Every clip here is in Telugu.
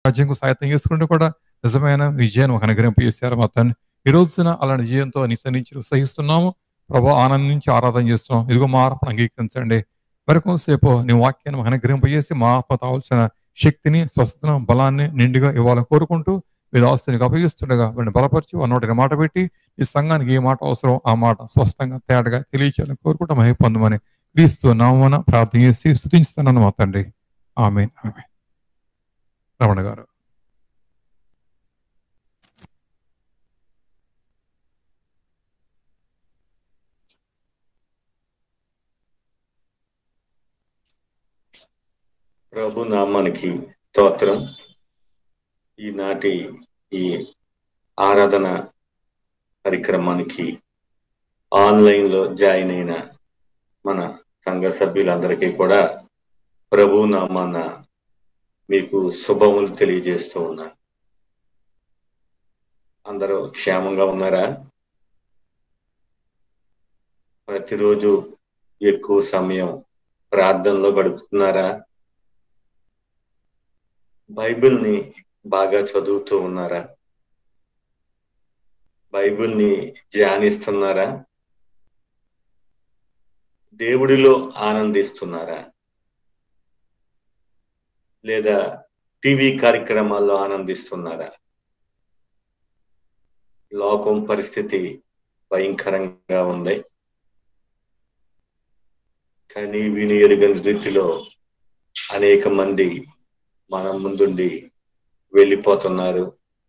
రాజ్యంకు సాయత్తం చేసుకుంటూ కూడా నిజమైన విజయాన్ని మాకు అనుగ్రహింపజేశారు మా తండ్రి ఈ రోజున అలాంటి విజయంతో నిశ్చయించి ఉత్సహిస్తున్నాము ప్రభు ఆనందించి ఆరాధన చేస్తున్నాం ఇదిగో మా ఆర్పణ అంగీకరించండి మరి కొంతసేపు నీ వాక్యాన్ని మాకు అనుగ్రహింపజేసి మా ఆత్మ కావాల్సిన శక్తిని స్వస్థతను బలాన్ని నిండుగా ఇవ్వాలని కోరుకుంటూ మీరు ఆస్తునికి అప్పగిస్తుండగా వాడిని బలపరిచి వారి నోటిని మాట పెట్టి ఈ సంఘానికి ఏ మాట అవసరం ఆ మాట స్పష్టంగా తేటగా తెలియచేయాలని కోరుకుంటూ మహి పొందమని క్రీస్తు నామన ప్రార్థన చేసి స్థుతిస్తున్నాను మా తండ్రి ఆమె ఆమె రమణ గారు ప్రభు నామానికి స్తోత్రం ఈనాటి ఈ ఆరాధన కార్యక్రమానికి ఆన్లైన్ లో జాయిన్ అయిన మన సంఘ సభ్యులందరికీ కూడా ప్రభు నామాన మీకు శుభములు తెలియజేస్తూ ఉన్నాను అందరూ క్షేమంగా ఉన్నారా ప్రతిరోజు ఎక్కువ సమయం ప్రార్థనలో గడుపుతున్నారా బైబిల్ని బాగా చదువుతూ ఉన్నారా బైబిల్ని ధ్యానిస్తున్నారా దేవుడిలో ఆనందిస్తున్నారా లేదా టీవీ కార్యక్రమాల్లో ఆనందిస్తున్నారా లోకం పరిస్థితి భయంకరంగా ఉంది కానీ విని ఎరుగని రీతిలో అనేక మంది మన ముందుండి వెళ్ళిపోతున్నారు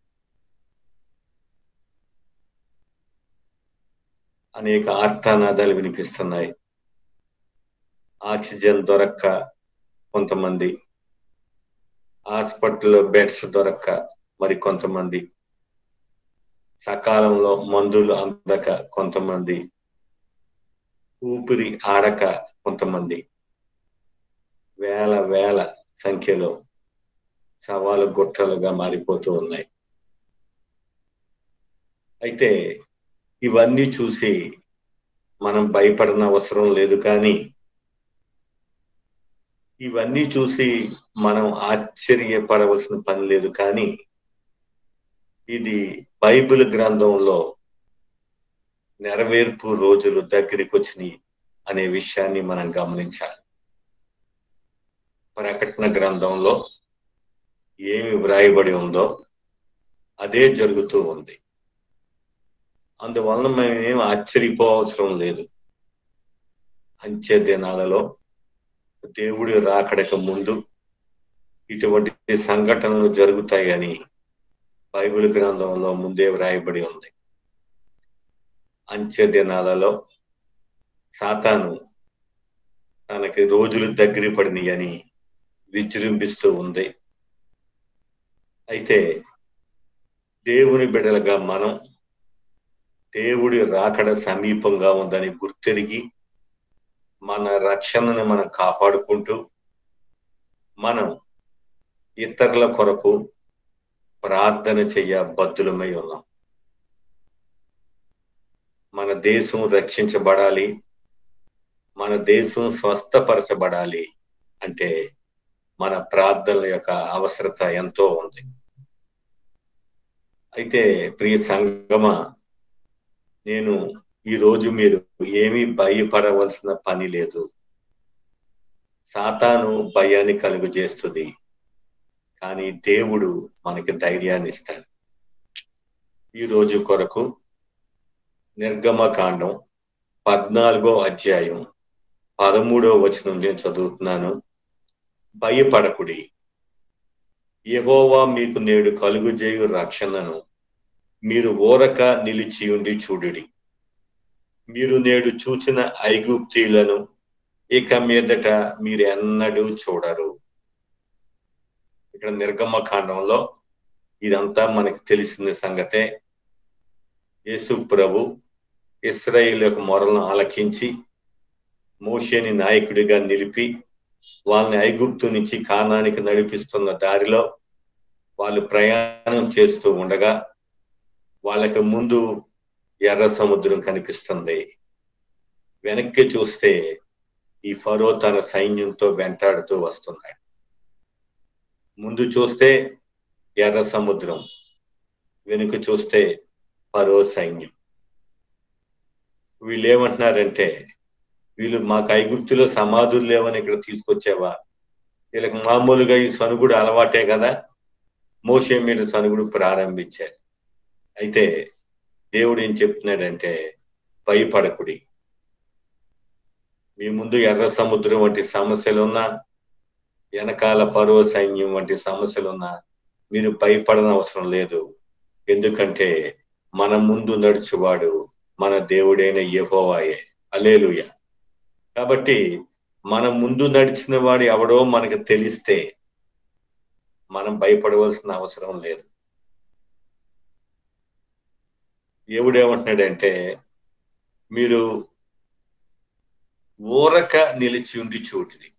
అనేక ఆర్తానాదాలు వినిపిస్తున్నాయి ఆక్సిజన్ దొరక్క కొంతమంది హాస్పిటల్లో బెడ్స్ దొరక్క మరి కొంతమంది సకాలంలో మందులు అందక కొంతమంది ఊపిరి ఆడక కొంతమంది వేల వేల సంఖ్యలో సవాలు గుట్టలుగా మారిపోతూ ఉన్నాయి అయితే ఇవన్నీ చూసి మనం భయపడిన అవసరం లేదు కానీ ఇవన్నీ చూసి మనం ఆశ్చర్యపడవలసిన పని లేదు కానీ ఇది బైబిల్ గ్రంథంలో నెరవేర్పు రోజులు దగ్గరికి వచ్చినాయి అనే విషయాన్ని మనం గమనించాలి ప్రకటన గ్రంథంలో ఏమి వ్రాయబడి ఉందో అదే జరుగుతూ ఉంది అందువలన మేము ఏం ఆశ్చర్యపోవసరం లేదు అంచె దినాలలో దేవుడి రాకడక ముందు ఇటువంటి సంఘటనలు జరుగుతాయని బైబిల్ గ్రంథంలో ముందే వ్రాయబడి ఉంది అంచె దినాలలో సాతాను తనకి రోజులు దగ్గర పడినాయి అని విజృంభిస్తూ ఉంది అయితే దేవుని బిడలుగా మనం దేవుడి రాకడ సమీపంగా ఉందని గుర్తెరిగి మన రక్షణను మనం కాపాడుకుంటూ మనం ఇతరుల కొరకు ప్రార్థన చెయ్య బద్దులమై ఉన్నాం మన దేశం రక్షించబడాలి మన దేశం స్వస్థపరచబడాలి అంటే మన ప్రార్థనల యొక్క అవసరత ఎంతో ఉంది అయితే ప్రియ సంగమ నేను ఈరోజు మీరు ఏమీ భయపడవలసిన పని లేదు సాతాను భయాన్ని కలుగు చేస్తుంది కానీ దేవుడు మనకి ధైర్యాన్ని ఇస్తాడు ఈ రోజు కొరకు నిర్గమకాండం పద్నాలుగో అధ్యాయం పదమూడో వచనం నేను చదువుతున్నాను భయపడకుడి యహోవా మీకు నేడు కలుగు చేయు రక్షణను మీరు ఓరక నిలిచి ఉండి చూడుడి మీరు నేడు చూచిన ఐగుప్తీలను ఇక మీదట మీరు ఎన్నడూ చూడరు ఇక్కడ నిర్గమ కాండంలో ఇదంతా మనకి తెలిసిన సంగతే యేసు ప్రభు ఇస్రాయిల్ యొక్క మొరలను ఆలకించి మోషేని నాయకుడిగా నిలిపి వాళ్ళని ఐగుప్తు నుంచి కానానికి నడిపిస్తున్న దారిలో వాళ్ళు ప్రయాణం చేస్తూ ఉండగా వాళ్ళకి ముందు ఎర్ర సముద్రం కనిపిస్తుంది వెనక్కి చూస్తే ఈ ఫరో తన సైన్యంతో వెంటాడుతూ వస్తున్నాడు ముందు చూస్తే ఎర్ర సముద్రం వెనుక చూస్తే పరో సైన్యం వీళ్ళు ఏమంటున్నారంటే వీళ్ళు మాకు ఐగుప్తులో సమాధులు లేవని ఇక్కడ తీసుకొచ్చావా వీళ్ళకి మామూలుగా ఈ సనుగుడు అలవాటే కదా మోసే మీద సనుగుడు ప్రారంభించారు అయితే దేవుడు ఏం చెప్తున్నాడంటే భయపడకుడి మీ ముందు ఎర్ర సముద్రం వంటి సమస్యలు ఉన్నా వెనకాల ఫరో సైన్యం వంటి సమస్యలు ఉన్నా మీరు భయపడన అవసరం లేదు ఎందుకంటే మన ముందు నడుచువాడు మన దేవుడైన యెహోవాయే అలేలుయ కాబట్టి మన ముందు నడిచిన వాడు ఎవడో మనకు తెలిస్తే మనం భయపడవలసిన అవసరం లేదు దేవుడేమంటున్నాడంటే మీరు ఊరక నిలిచి ఉండి చూడండి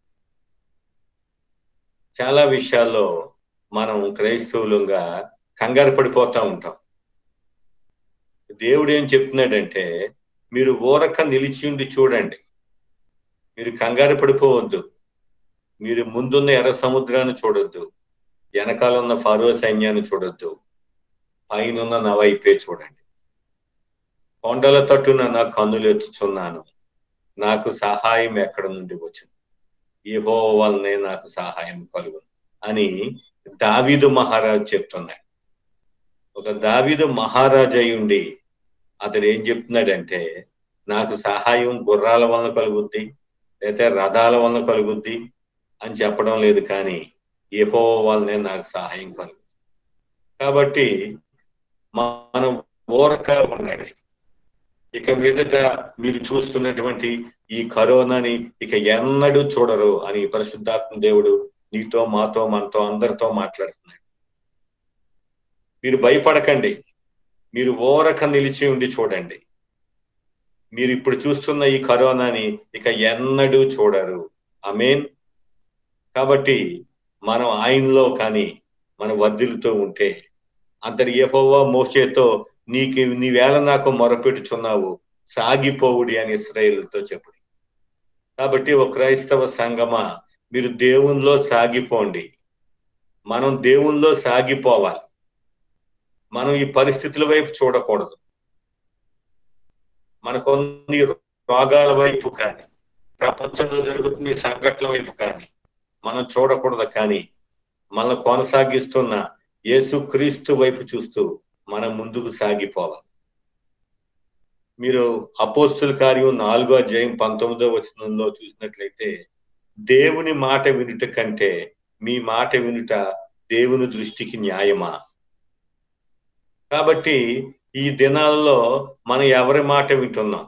చాలా విషయాల్లో మనం క్రైస్తవులుగా కంగారు పడిపోతా ఉంటాం దేవుడు ఏం చెప్తున్నాడంటే మీరు ఊరక నిలిచి ఉండి చూడండి మీరు కంగారు పడిపోవద్దు మీరు ముందున్న ఎర్ర సముద్రాన్ని చూడొద్దు వెనకాల ఉన్న ఫారో సైన్యాన్ని చూడొద్దు పైనున్న నా వైపే చూడండి కొండల తట్టున నా కన్నులు ఎత్తుచున్నాను నాకు సహాయం ఎక్కడ నుండి వచ్చింది ఏహో వల్లనే నాకు సహాయం కలుగు అని దావీదు మహారాజు చెప్తున్నాడు ఒక దావీదు మహారాజు అయి ఉండి అతడు ఏం చెప్తున్నాడంటే నాకు సహాయం గుర్రాల వలన కలుగుద్ది లేకపోతే రథాల వలన కలుగుద్ది అని చెప్పడం లేదు కానీ ఏహో వల్లనే నాకు సహాయం కలుగుద్ది కాబట్టి మనం ఊరక ఉండండి ఇక మీదట మీరు చూస్తున్నటువంటి ఈ కరోనాని ఇక ఎన్నడూ చూడరు అని పరిశుద్ధాత్మ దేవుడు నీతో మాతో మనతో అందరితో మాట్లాడుతున్నాడు మీరు భయపడకండి మీరు ఓరక నిలిచి ఉండి చూడండి మీరు ఇప్పుడు చూస్తున్న ఈ కరోనాని ఇక ఎన్నడూ చూడరు అమేన్ కాబట్టి మనం ఆయనలో కానీ మన వద్దులతో ఉంటే అంతటి ఏహోవా మోసేతో నీకు నీవేళ నాకు మొరపెట్టుచున్నావు సాగిపోవుడి అని ఇస్రాయేల్తో చెప్పుడు కాబట్టి ఒక క్రైస్తవ సంగమా మీరు దేవునిలో సాగిపోండి మనం దేవునిలో సాగిపోవాలి మనం ఈ పరిస్థితుల వైపు చూడకూడదు మనకు రోగాల వైపు కానీ ప్రపంచంలో జరుగుతున్న సంఘటనల వైపు కానీ మనం చూడకూడదు కానీ మనం కొనసాగిస్తున్న యేసు క్రీస్తు వైపు చూస్తూ మనం ముందుకు సాగిపోవాలి మీరు అపోస్తుల కార్యం నాలుగో అధ్యాయం పంతొమ్మిదో వచనంలో చూసినట్లయితే దేవుని మాట వినుట కంటే మీ మాట వినుట దేవుని దృష్టికి న్యాయమా కాబట్టి ఈ దినాల్లో మనం ఎవరి మాట వింటున్నాం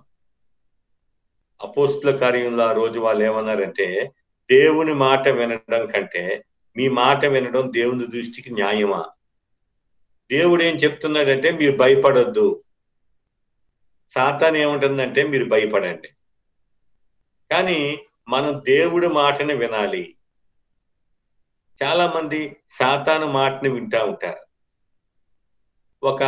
అపోస్తుల కార్యంలో ఆ రోజు వాళ్ళు ఏమన్నారంటే దేవుని మాట వినడం కంటే మీ మాట వినడం దేవుని దృష్టికి న్యాయమా దేవుడు ఏం చెప్తున్నాడంటే మీరు భయపడొద్దు సాతాన్ ఏముంటుందంటే మీరు భయపడండి కానీ మనం దేవుడి మాటని వినాలి చాలా మంది సాతాను మాటని వింటా ఉంటారు ఒక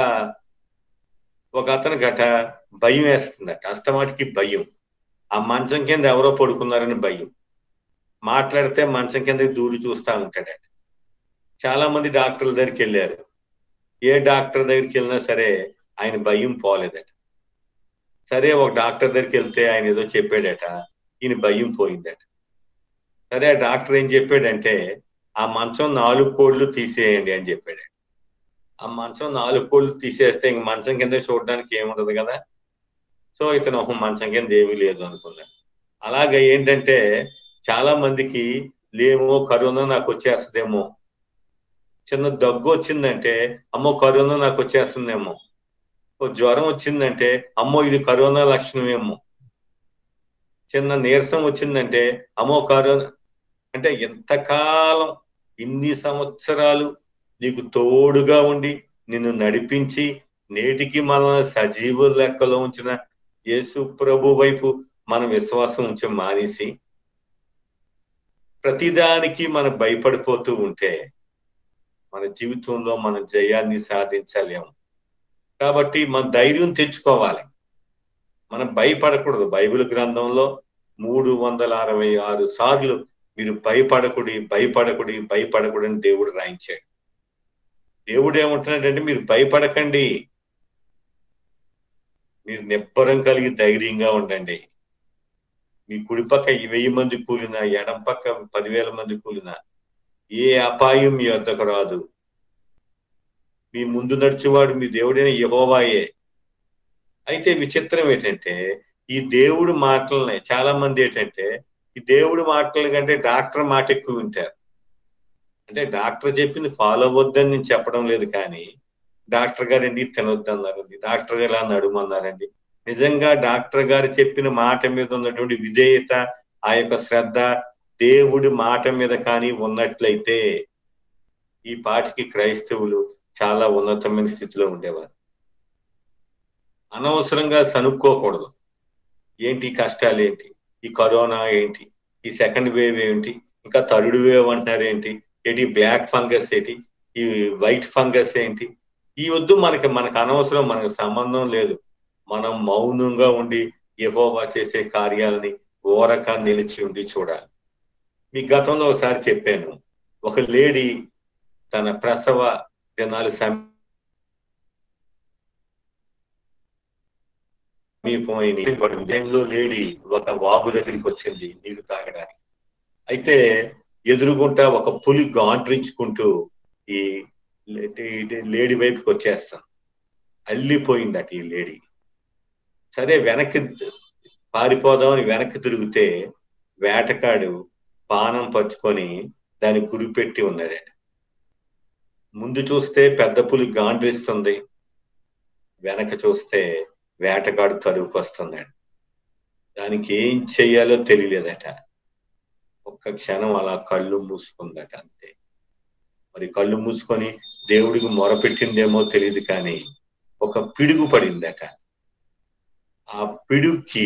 ఒక అతను గట భయం వేస్తుందట అస్తమాటికి భయం ఆ మంచం కింద ఎవరో పడుకున్నారని భయం మాట్లాడితే మంచం కింద దూరి చూస్తా ఉంటాడట చాలా మంది డాక్టర్ల దగ్గరికి వెళ్ళారు ఏ డాక్టర్ దగ్గరికి వెళ్ళినా సరే ఆయన భయం పోలేదట సరే ఒక డాక్టర్ దగ్గరికి వెళ్తే ఆయన ఏదో చెప్పాడట ఈయన భయం పోయిందట సరే ఆ డాక్టర్ ఏం చెప్పాడంటే ఆ మంచం నాలుగు కోళ్ళు తీసేయండి అని చెప్పాడు ఆ మంచం నాలుగు కోళ్ళు తీసేస్తే ఇంక మంచం కింద చూడడానికి ఏముండదు కదా సో ఇతను ఒక మంచం కింద ఏమీ లేదు అనుకున్నాడు అలాగే ఏంటంటే చాలా మందికి లేమో కరోనా నాకు వచ్చేస్తుందేమో చిన్న దగ్గు వచ్చిందంటే అమ్మో కరోనా నాకు వచ్చేస్తుందేమో ఓ జ్వరం వచ్చిందంటే అమ్మో ఇది కరోనా లక్షణమేమో చిన్న నీరసం వచ్చిందంటే అమ్మో కరోనా అంటే ఎంతకాలం ఇన్ని సంవత్సరాలు నీకు తోడుగా ఉండి నిన్ను నడిపించి నేటికి మన సజీవ లెక్కలో ఉంచిన యేసు ప్రభు వైపు మనం విశ్వాసం ఉంచి మానేసి ప్రతిదానికి మనం భయపడిపోతూ ఉంటే మన జీవితంలో మన జయాన్ని సాధించలేము కాబట్టి మన ధైర్యం తెచ్చుకోవాలి మనం భయపడకూడదు బైబిల్ గ్రంథంలో మూడు వందల అరవై ఆరు సార్లు మీరు భయపడకుడి భయపడకుడి భయపడకుడి అని దేవుడు రాయించాడు దేవుడు ఏమంటున్నాడంటే మీరు భయపడకండి మీరు నిబ్బరం కలిగి ధైర్యంగా ఉండండి మీ కుడి పక్క వెయ్యి మంది కూలినా ఎడం పక్క పదివేల మంది కూలినా ఏ అపాయం మీ వద్దకు రాదు మీ ముందు నడిచేవాడు మీ దేవుడైన యహోవాయే అయితే విచిత్రం ఏంటంటే ఈ దేవుడు మాటలని చాలా మంది ఏంటంటే ఈ దేవుడు మాటల కంటే డాక్టర్ మాట ఎక్కువ వింటారు అంటే డాక్టర్ చెప్పింది ఫాలో అవ్వద్దని నేను చెప్పడం లేదు కానీ డాక్టర్ గారు అండి తినొద్దు అన్నారండి డాక్టర్ గారు ఇలా నడుమన్నారండి నిజంగా డాక్టర్ గారు చెప్పిన మాట మీద ఉన్నటువంటి విధేయత ఆ యొక్క శ్రద్ధ దేవుడి మాట మీద కానీ ఉన్నట్లయితే ఈ పాటికి క్రైస్తవులు చాలా ఉన్నతమైన స్థితిలో ఉండేవారు అనవసరంగా సనుక్కోకూడదు ఏంటి ఈ కష్టాలు ఏంటి ఈ కరోనా ఏంటి ఈ సెకండ్ వేవ్ ఏంటి ఇంకా థర్డ్ వేవ్ అంటున్నారు ఏంటి ఏంటి బ్లాక్ ఫంగస్ ఏంటి ఈ వైట్ ఫంగస్ ఏంటి ఈ వద్దు మనకి మనకు అనవసరం మనకు సంబంధం లేదు మనం మౌనంగా ఉండి యహోవా చేసే కార్యాలని ఓరక నిలిచి ఉండి చూడాలి మీ గతంలో ఒకసారి చెప్పాను ఒక లేడీ తన ప్రసవ దినాలు సమీపమైన టైంలో లేడీ ఒక వాగు దగ్గరికి వచ్చింది నీళ్లు తాగడానికి అయితే ఎదురుగుంటా ఒక పులి గాండ్రించుకుంటూ ఈ లేడీ వైపుకి వచ్చేస్తాను అల్లిపోయిందట ఈ లేడీ సరే వెనక్కి పారిపోదామని వెనక్కి తిరిగితే వేటకాడు పానం పరుచుకొని దాన్ని గురిపెట్టి ఉన్నాడట ముందు చూస్తే పెద్ద పులి గాండ్రిస్తుంది వెనక చూస్తే వేటగాడు తరువుకు వస్తున్నాడు దానికి ఏం చెయ్యాలో తెలియలేదట ఒక్క క్షణం అలా కళ్ళు మూసుకుందట అంతే మరి కళ్ళు మూసుకొని దేవుడికి మొరపెట్టిందేమో తెలియదు కానీ ఒక పిడుగు పడిందట ఆ పిడుగుకి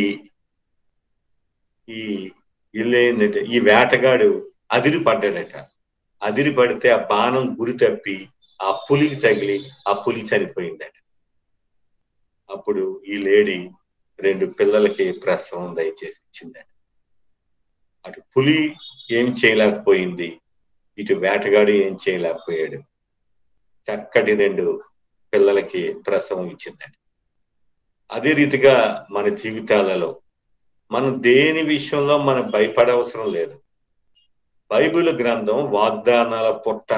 ఈ ఇల్లు ఏంటంటే ఈ వేటగాడు అదిరి పడ్డాడట అదిరి పడితే ఆ బాణం గురి తప్పి ఆ పులికి తగిలి ఆ పులి చనిపోయిందట అప్పుడు ఈ లేడీ రెండు పిల్లలకి ప్రసవం దయచేసి ఇచ్చిందట అటు పులి ఏం చేయలేకపోయింది ఇటు వేటగాడు ఏం చేయలేకపోయాడు చక్కటి రెండు పిల్లలకి ప్రసవం ఇచ్చిందట అదే రీతిగా మన జీవితాలలో మనం దేని విషయంలో మనం భయపడవసరం లేదు బైబిల్ గ్రంథం వాగ్దానాల పుట్ట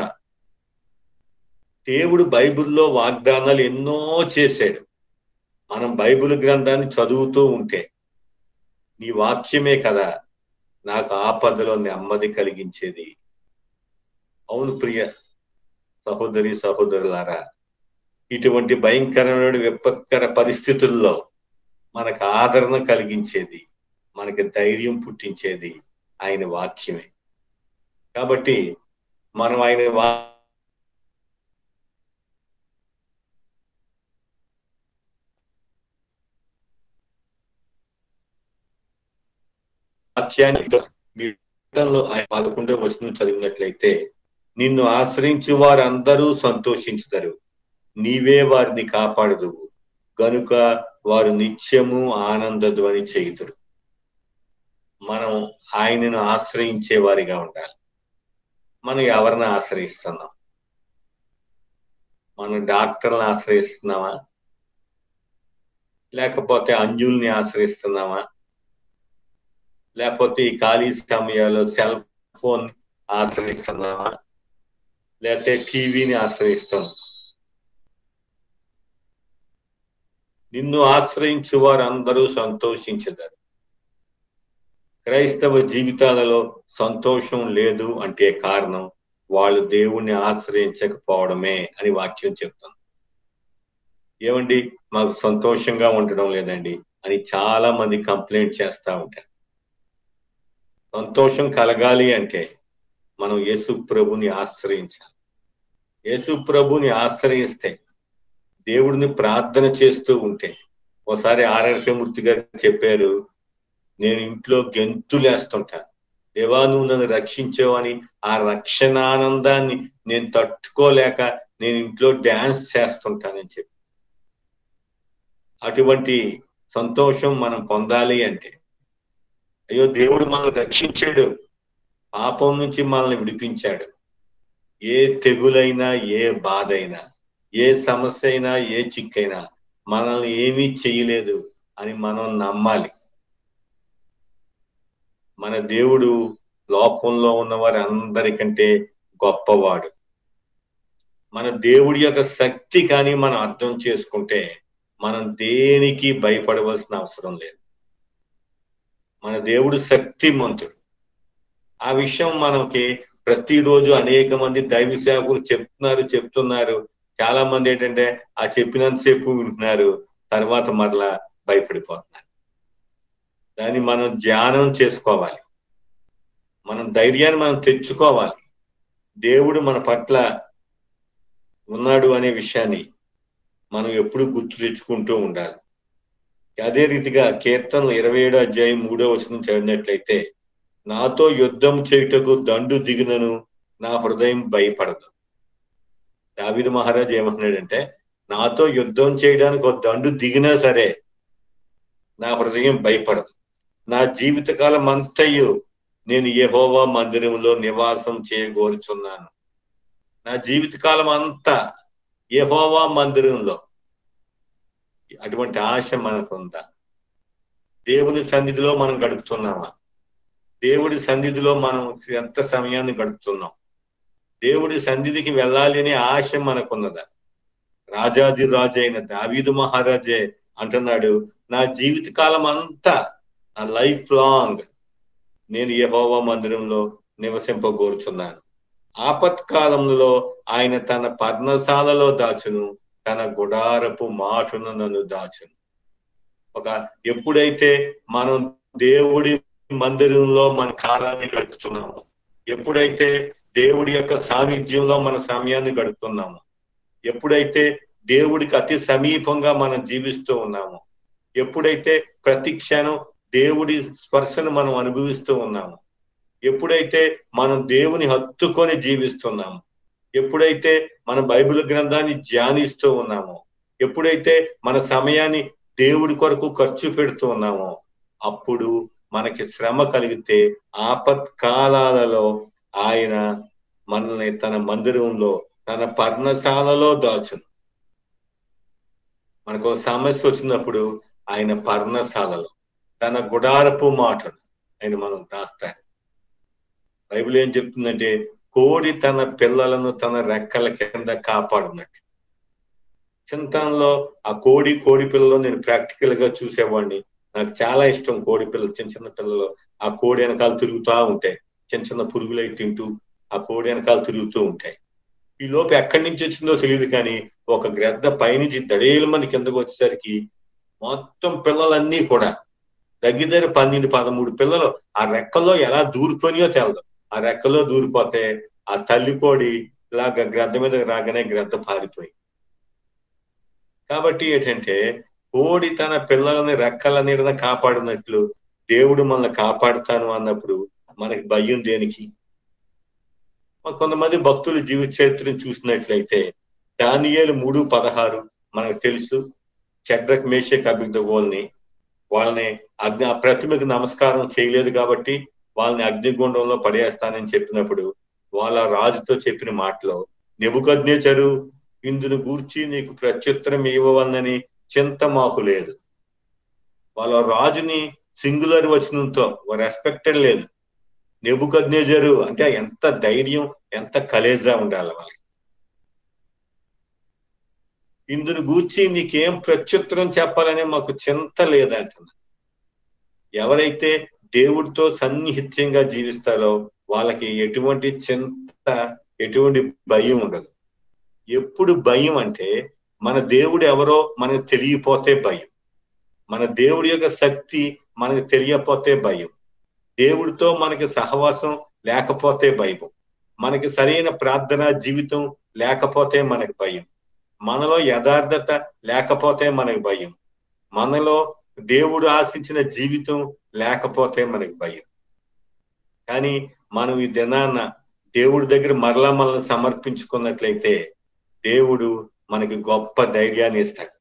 దేవుడు బైబిల్లో వాగ్దానాలు ఎన్నో చేశాడు మనం బైబిల్ గ్రంథాన్ని చదువుతూ ఉంటే నీ వాక్యమే కదా నాకు ఆపదలో నెమ్మది కలిగించేది అవును ప్రియ సహోదరి సహోదరులారా ఇటువంటి భయంకరమైన విపత్కర పరిస్థితుల్లో మనకు ఆదరణ కలిగించేది మనకి ధైర్యం పుట్టించేది ఆయన వాక్యమే కాబట్టి మనం ఆయన వా వాక్యాన్ని ఆయన పదకొండో వచనం చదివినట్లయితే నిన్ను ఆశ్రయించి వారందరూ సంతోషించుతారు నీవే వారిని కాపాడదు గనుక వారు నిత్యము ఆనంద ధ్వని చేయుదురు మనం ఆయనను ఆశ్రయించే వారిగా ఉండాలి మనం ఎవరిని ఆశ్రయిస్తున్నాం మనం డాక్టర్ని ఆశ్రయిస్తున్నామా లేకపోతే అంజుల్ని ఆశ్రయిస్తున్నామా లేకపోతే ఈ ఖాళీ సమయాల్లో సెల్ ఫోన్ ఆశ్రయిస్తున్నామా లేకపోతే టీవీని ఆశ్రయిస్తాం నిన్ను ఆశ్రయించు వారు అందరూ సంతోషించదారు క్రైస్తవ జీవితాలలో సంతోషం లేదు అంటే కారణం వాళ్ళు దేవుణ్ణి ఆశ్రయించకపోవడమే అని వాక్యం చెప్తుంది ఏమండి మాకు సంతోషంగా ఉండడం లేదండి అని చాలా మంది కంప్లైంట్ చేస్తూ ఉంటారు సంతోషం కలగాలి అంటే మనం యేసు ప్రభుని ఆశ్రయించాలి యేసు ప్రభుని ఆశ్రయిస్తే దేవుడిని ప్రార్థన చేస్తూ ఉంటే ఒకసారి ఆరోగ్యమూర్తి గారు చెప్పారు నేను ఇంట్లో గెంతులేస్తుంటాను దేవా నువ్వు నన్ను రక్షించావని ఆ రక్షణానందాన్ని నేను తట్టుకోలేక నేను ఇంట్లో డ్యాన్స్ చేస్తుంటానని చెప్పి అటువంటి సంతోషం మనం పొందాలి అంటే అయ్యో దేవుడు మనల్ని రక్షించాడు పాపం నుంచి మనల్ని విడిపించాడు ఏ తెగులైనా ఏ బాధ అయినా ఏ సమస్య అయినా ఏ చిక్కైనా మనల్ని ఏమీ చేయలేదు అని మనం నమ్మాలి మన దేవుడు లోకంలో ఉన్న వారి అందరికంటే గొప్పవాడు మన దేవుడి యొక్క శక్తి కానీ మనం అర్థం చేసుకుంటే మనం దేనికి భయపడవలసిన అవసరం లేదు మన దేవుడు శక్తిమంతుడు ఆ విషయం మనకి ప్రతిరోజు అనేక మంది దైవ సేవకులు చెప్తున్నారు చెప్తున్నారు చాలా మంది ఏంటంటే ఆ చెప్పినంతసేపు వింటున్నారు తర్వాత మరలా భయపడిపోతున్నారు దాన్ని మనం ధ్యానం చేసుకోవాలి మనం ధైర్యాన్ని మనం తెచ్చుకోవాలి దేవుడు మన పట్ల ఉన్నాడు అనే విషయాన్ని మనం ఎప్పుడు గుర్తు తెచ్చుకుంటూ ఉండాలి అదే రీతిగా కీర్తనలు ఇరవై ఏడో అధ్యాయం మూడో వచనం చదివినట్లయితే నాతో యుద్ధం చేయుటకు దండు దిగినను నా హృదయం భయపడదు దావిదు మహారాజ్ ఏమంటున్నాడంటే నాతో యుద్ధం చేయడానికి ఒక దండు దిగినా సరే నా హృదయం భయపడదు నా జీవితకాలం అంతయు నేను యెహోవా మందిరంలో నివాసం చేయగోరుచున్నాను నా జీవితకాలం అంతా యెహోవా మందిరంలో అటువంటి ఆశ మనకు ఉందా దేవుని సన్నిధిలో మనం గడుపుతున్నామా దేవుడి సన్నిధిలో మనం ఎంత సమయాన్ని గడుపుతున్నాం దేవుడి సన్నిధికి వెళ్ళాలి అనే ఆశ మనకున్నదా రాజాది రాజు అయిన దావీదు మహారాజే అంటున్నాడు నా జీవిత కాలం అంతా నా లైఫ్ లాంగ్ నేను యెహోవా మందిరంలో నివసింపగోరుచున్నాను ఆపత్కాలంలో ఆయన తన పర్ణశాలలో దాచును తన గుడారపు మాటును నన్ను దాచును ఒక ఎప్పుడైతే మనం దేవుడి మందిరంలో మన కాలాన్ని గడుపుతున్నాము ఎప్పుడైతే దేవుడి యొక్క సాన్నిధ్యంలో మన సమయాన్ని గడుపుతున్నాము ఎప్పుడైతే దేవుడికి అతి సమీపంగా మనం జీవిస్తూ ఉన్నాము ఎప్పుడైతే ప్రతి క్షణం దేవుడి స్పర్శను మనం అనుభవిస్తూ ఉన్నాము ఎప్పుడైతే మనం దేవుని హత్తుకొని జీవిస్తున్నాము ఎప్పుడైతే మన బైబిల్ గ్రంథాన్ని ధ్యానిస్తూ ఉన్నామో ఎప్పుడైతే మన సమయాన్ని దేవుడి కొరకు ఖర్చు పెడుతూ ఉన్నామో అప్పుడు మనకి శ్రమ కలిగితే ఆపత్కాలాలలో ఆయన మనల్ని తన మందిరంలో తన పర్ణశాలలో దాచును మనకు సమస్య వచ్చినప్పుడు ఆయన పర్ణశాలలో తన గుడారపు మాటను ఆయన మనం దాస్తాడు బైబిల్ ఏం చెప్తుందంటే కోడి తన పిల్లలను తన రెక్కల కింద కాపాడున్నట్టు చింతనలో ఆ కోడి కోడి పిల్లలు నేను ప్రాక్టికల్ గా చూసేవాడిని నాకు చాలా ఇష్టం కోడి పిల్లలు చిన్న చిన్న పిల్లలు ఆ కోడి వెనకాల తిరుగుతూ ఉంటాయి చిన్న చిన్న పురుగులై తింటూ ఆ కోడి వెనకాల తిరుగుతూ ఉంటాయి ఈ లోపు ఎక్కడి నుంచి వచ్చిందో తెలియదు కానీ ఒక గ్రద్ద పైనుంచి దడేల మంది కిందకు వచ్చేసరికి మొత్తం పిల్లలన్నీ కూడా దగ్గర పన్నెండు పదమూడు పిల్లలు ఆ రెక్కల్లో ఎలా దూరిపోనియో తెలదు ఆ రెక్కలో దూరిపోతే ఆ తల్లి కోడి ఇలాగ గ్రద్ద మీద రాగానే గ్రద్ద పారిపోయి కాబట్టి ఏంటంటే కోడి తన పిల్లలని రెక్కల నీడన కాపాడినట్లు దేవుడు మనల్ని కాపాడుతాను అన్నప్పుడు మనకి భయం దేనికి కొంతమంది భక్తులు జీవిత చరిత్రను చూసినట్లయితే దానియేలు మూడు పదహారు మనకు తెలుసు చెడ్రక్ మేషక్ అభిగ్ధగోల్ని వాళ్ళని అగ్ని ఆ ప్రతిమకు నమస్కారం చేయలేదు కాబట్టి వాళ్ళని అగ్నిగుండంలో పడేస్తానని చెప్పినప్పుడు వాళ్ళ రాజుతో చెప్పిన మాటలో నెబుకజ్ఞచరు ఇందును గూర్చి నీకు ప్రత్యుత్తరం ఇవ్వవలనని చింత మాకు లేదు వాళ్ళ రాజుని సింగులర్ వచనంతో రెస్పెక్టెడ్ లేదు నెబుకజ్ఞజరు అంటే ఎంత ధైర్యం ఎంత కలేజా ఉండాలి వాళ్ళకి ఇందును గూర్చి నీకేం ప్రత్యుత్తరం చెప్పాలని మాకు చింత లేదంటున్నా ఎవరైతే దేవుడితో సన్నిహిత్యంగా జీవిస్తారో వాళ్ళకి ఎటువంటి చింత ఎటువంటి భయం ఉండదు ఎప్పుడు భయం అంటే మన దేవుడు ఎవరో మనకు తెలియపోతే భయం మన దేవుడి యొక్క శక్తి మనకు తెలియపోతే భయం దేవుడితో మనకి సహవాసం లేకపోతే భయం మనకి సరైన ప్రార్థన జీవితం లేకపోతే మనకి భయం మనలో యథార్థత లేకపోతే మనకి భయం మనలో దేవుడు ఆశించిన జీవితం లేకపోతే మనకి భయం కానీ మనం ఈ దినాన్న దేవుడి దగ్గర మరలా మనల్ని సమర్పించుకున్నట్లయితే దేవుడు మనకి గొప్ప ధైర్యాన్ని ఇస్తాడు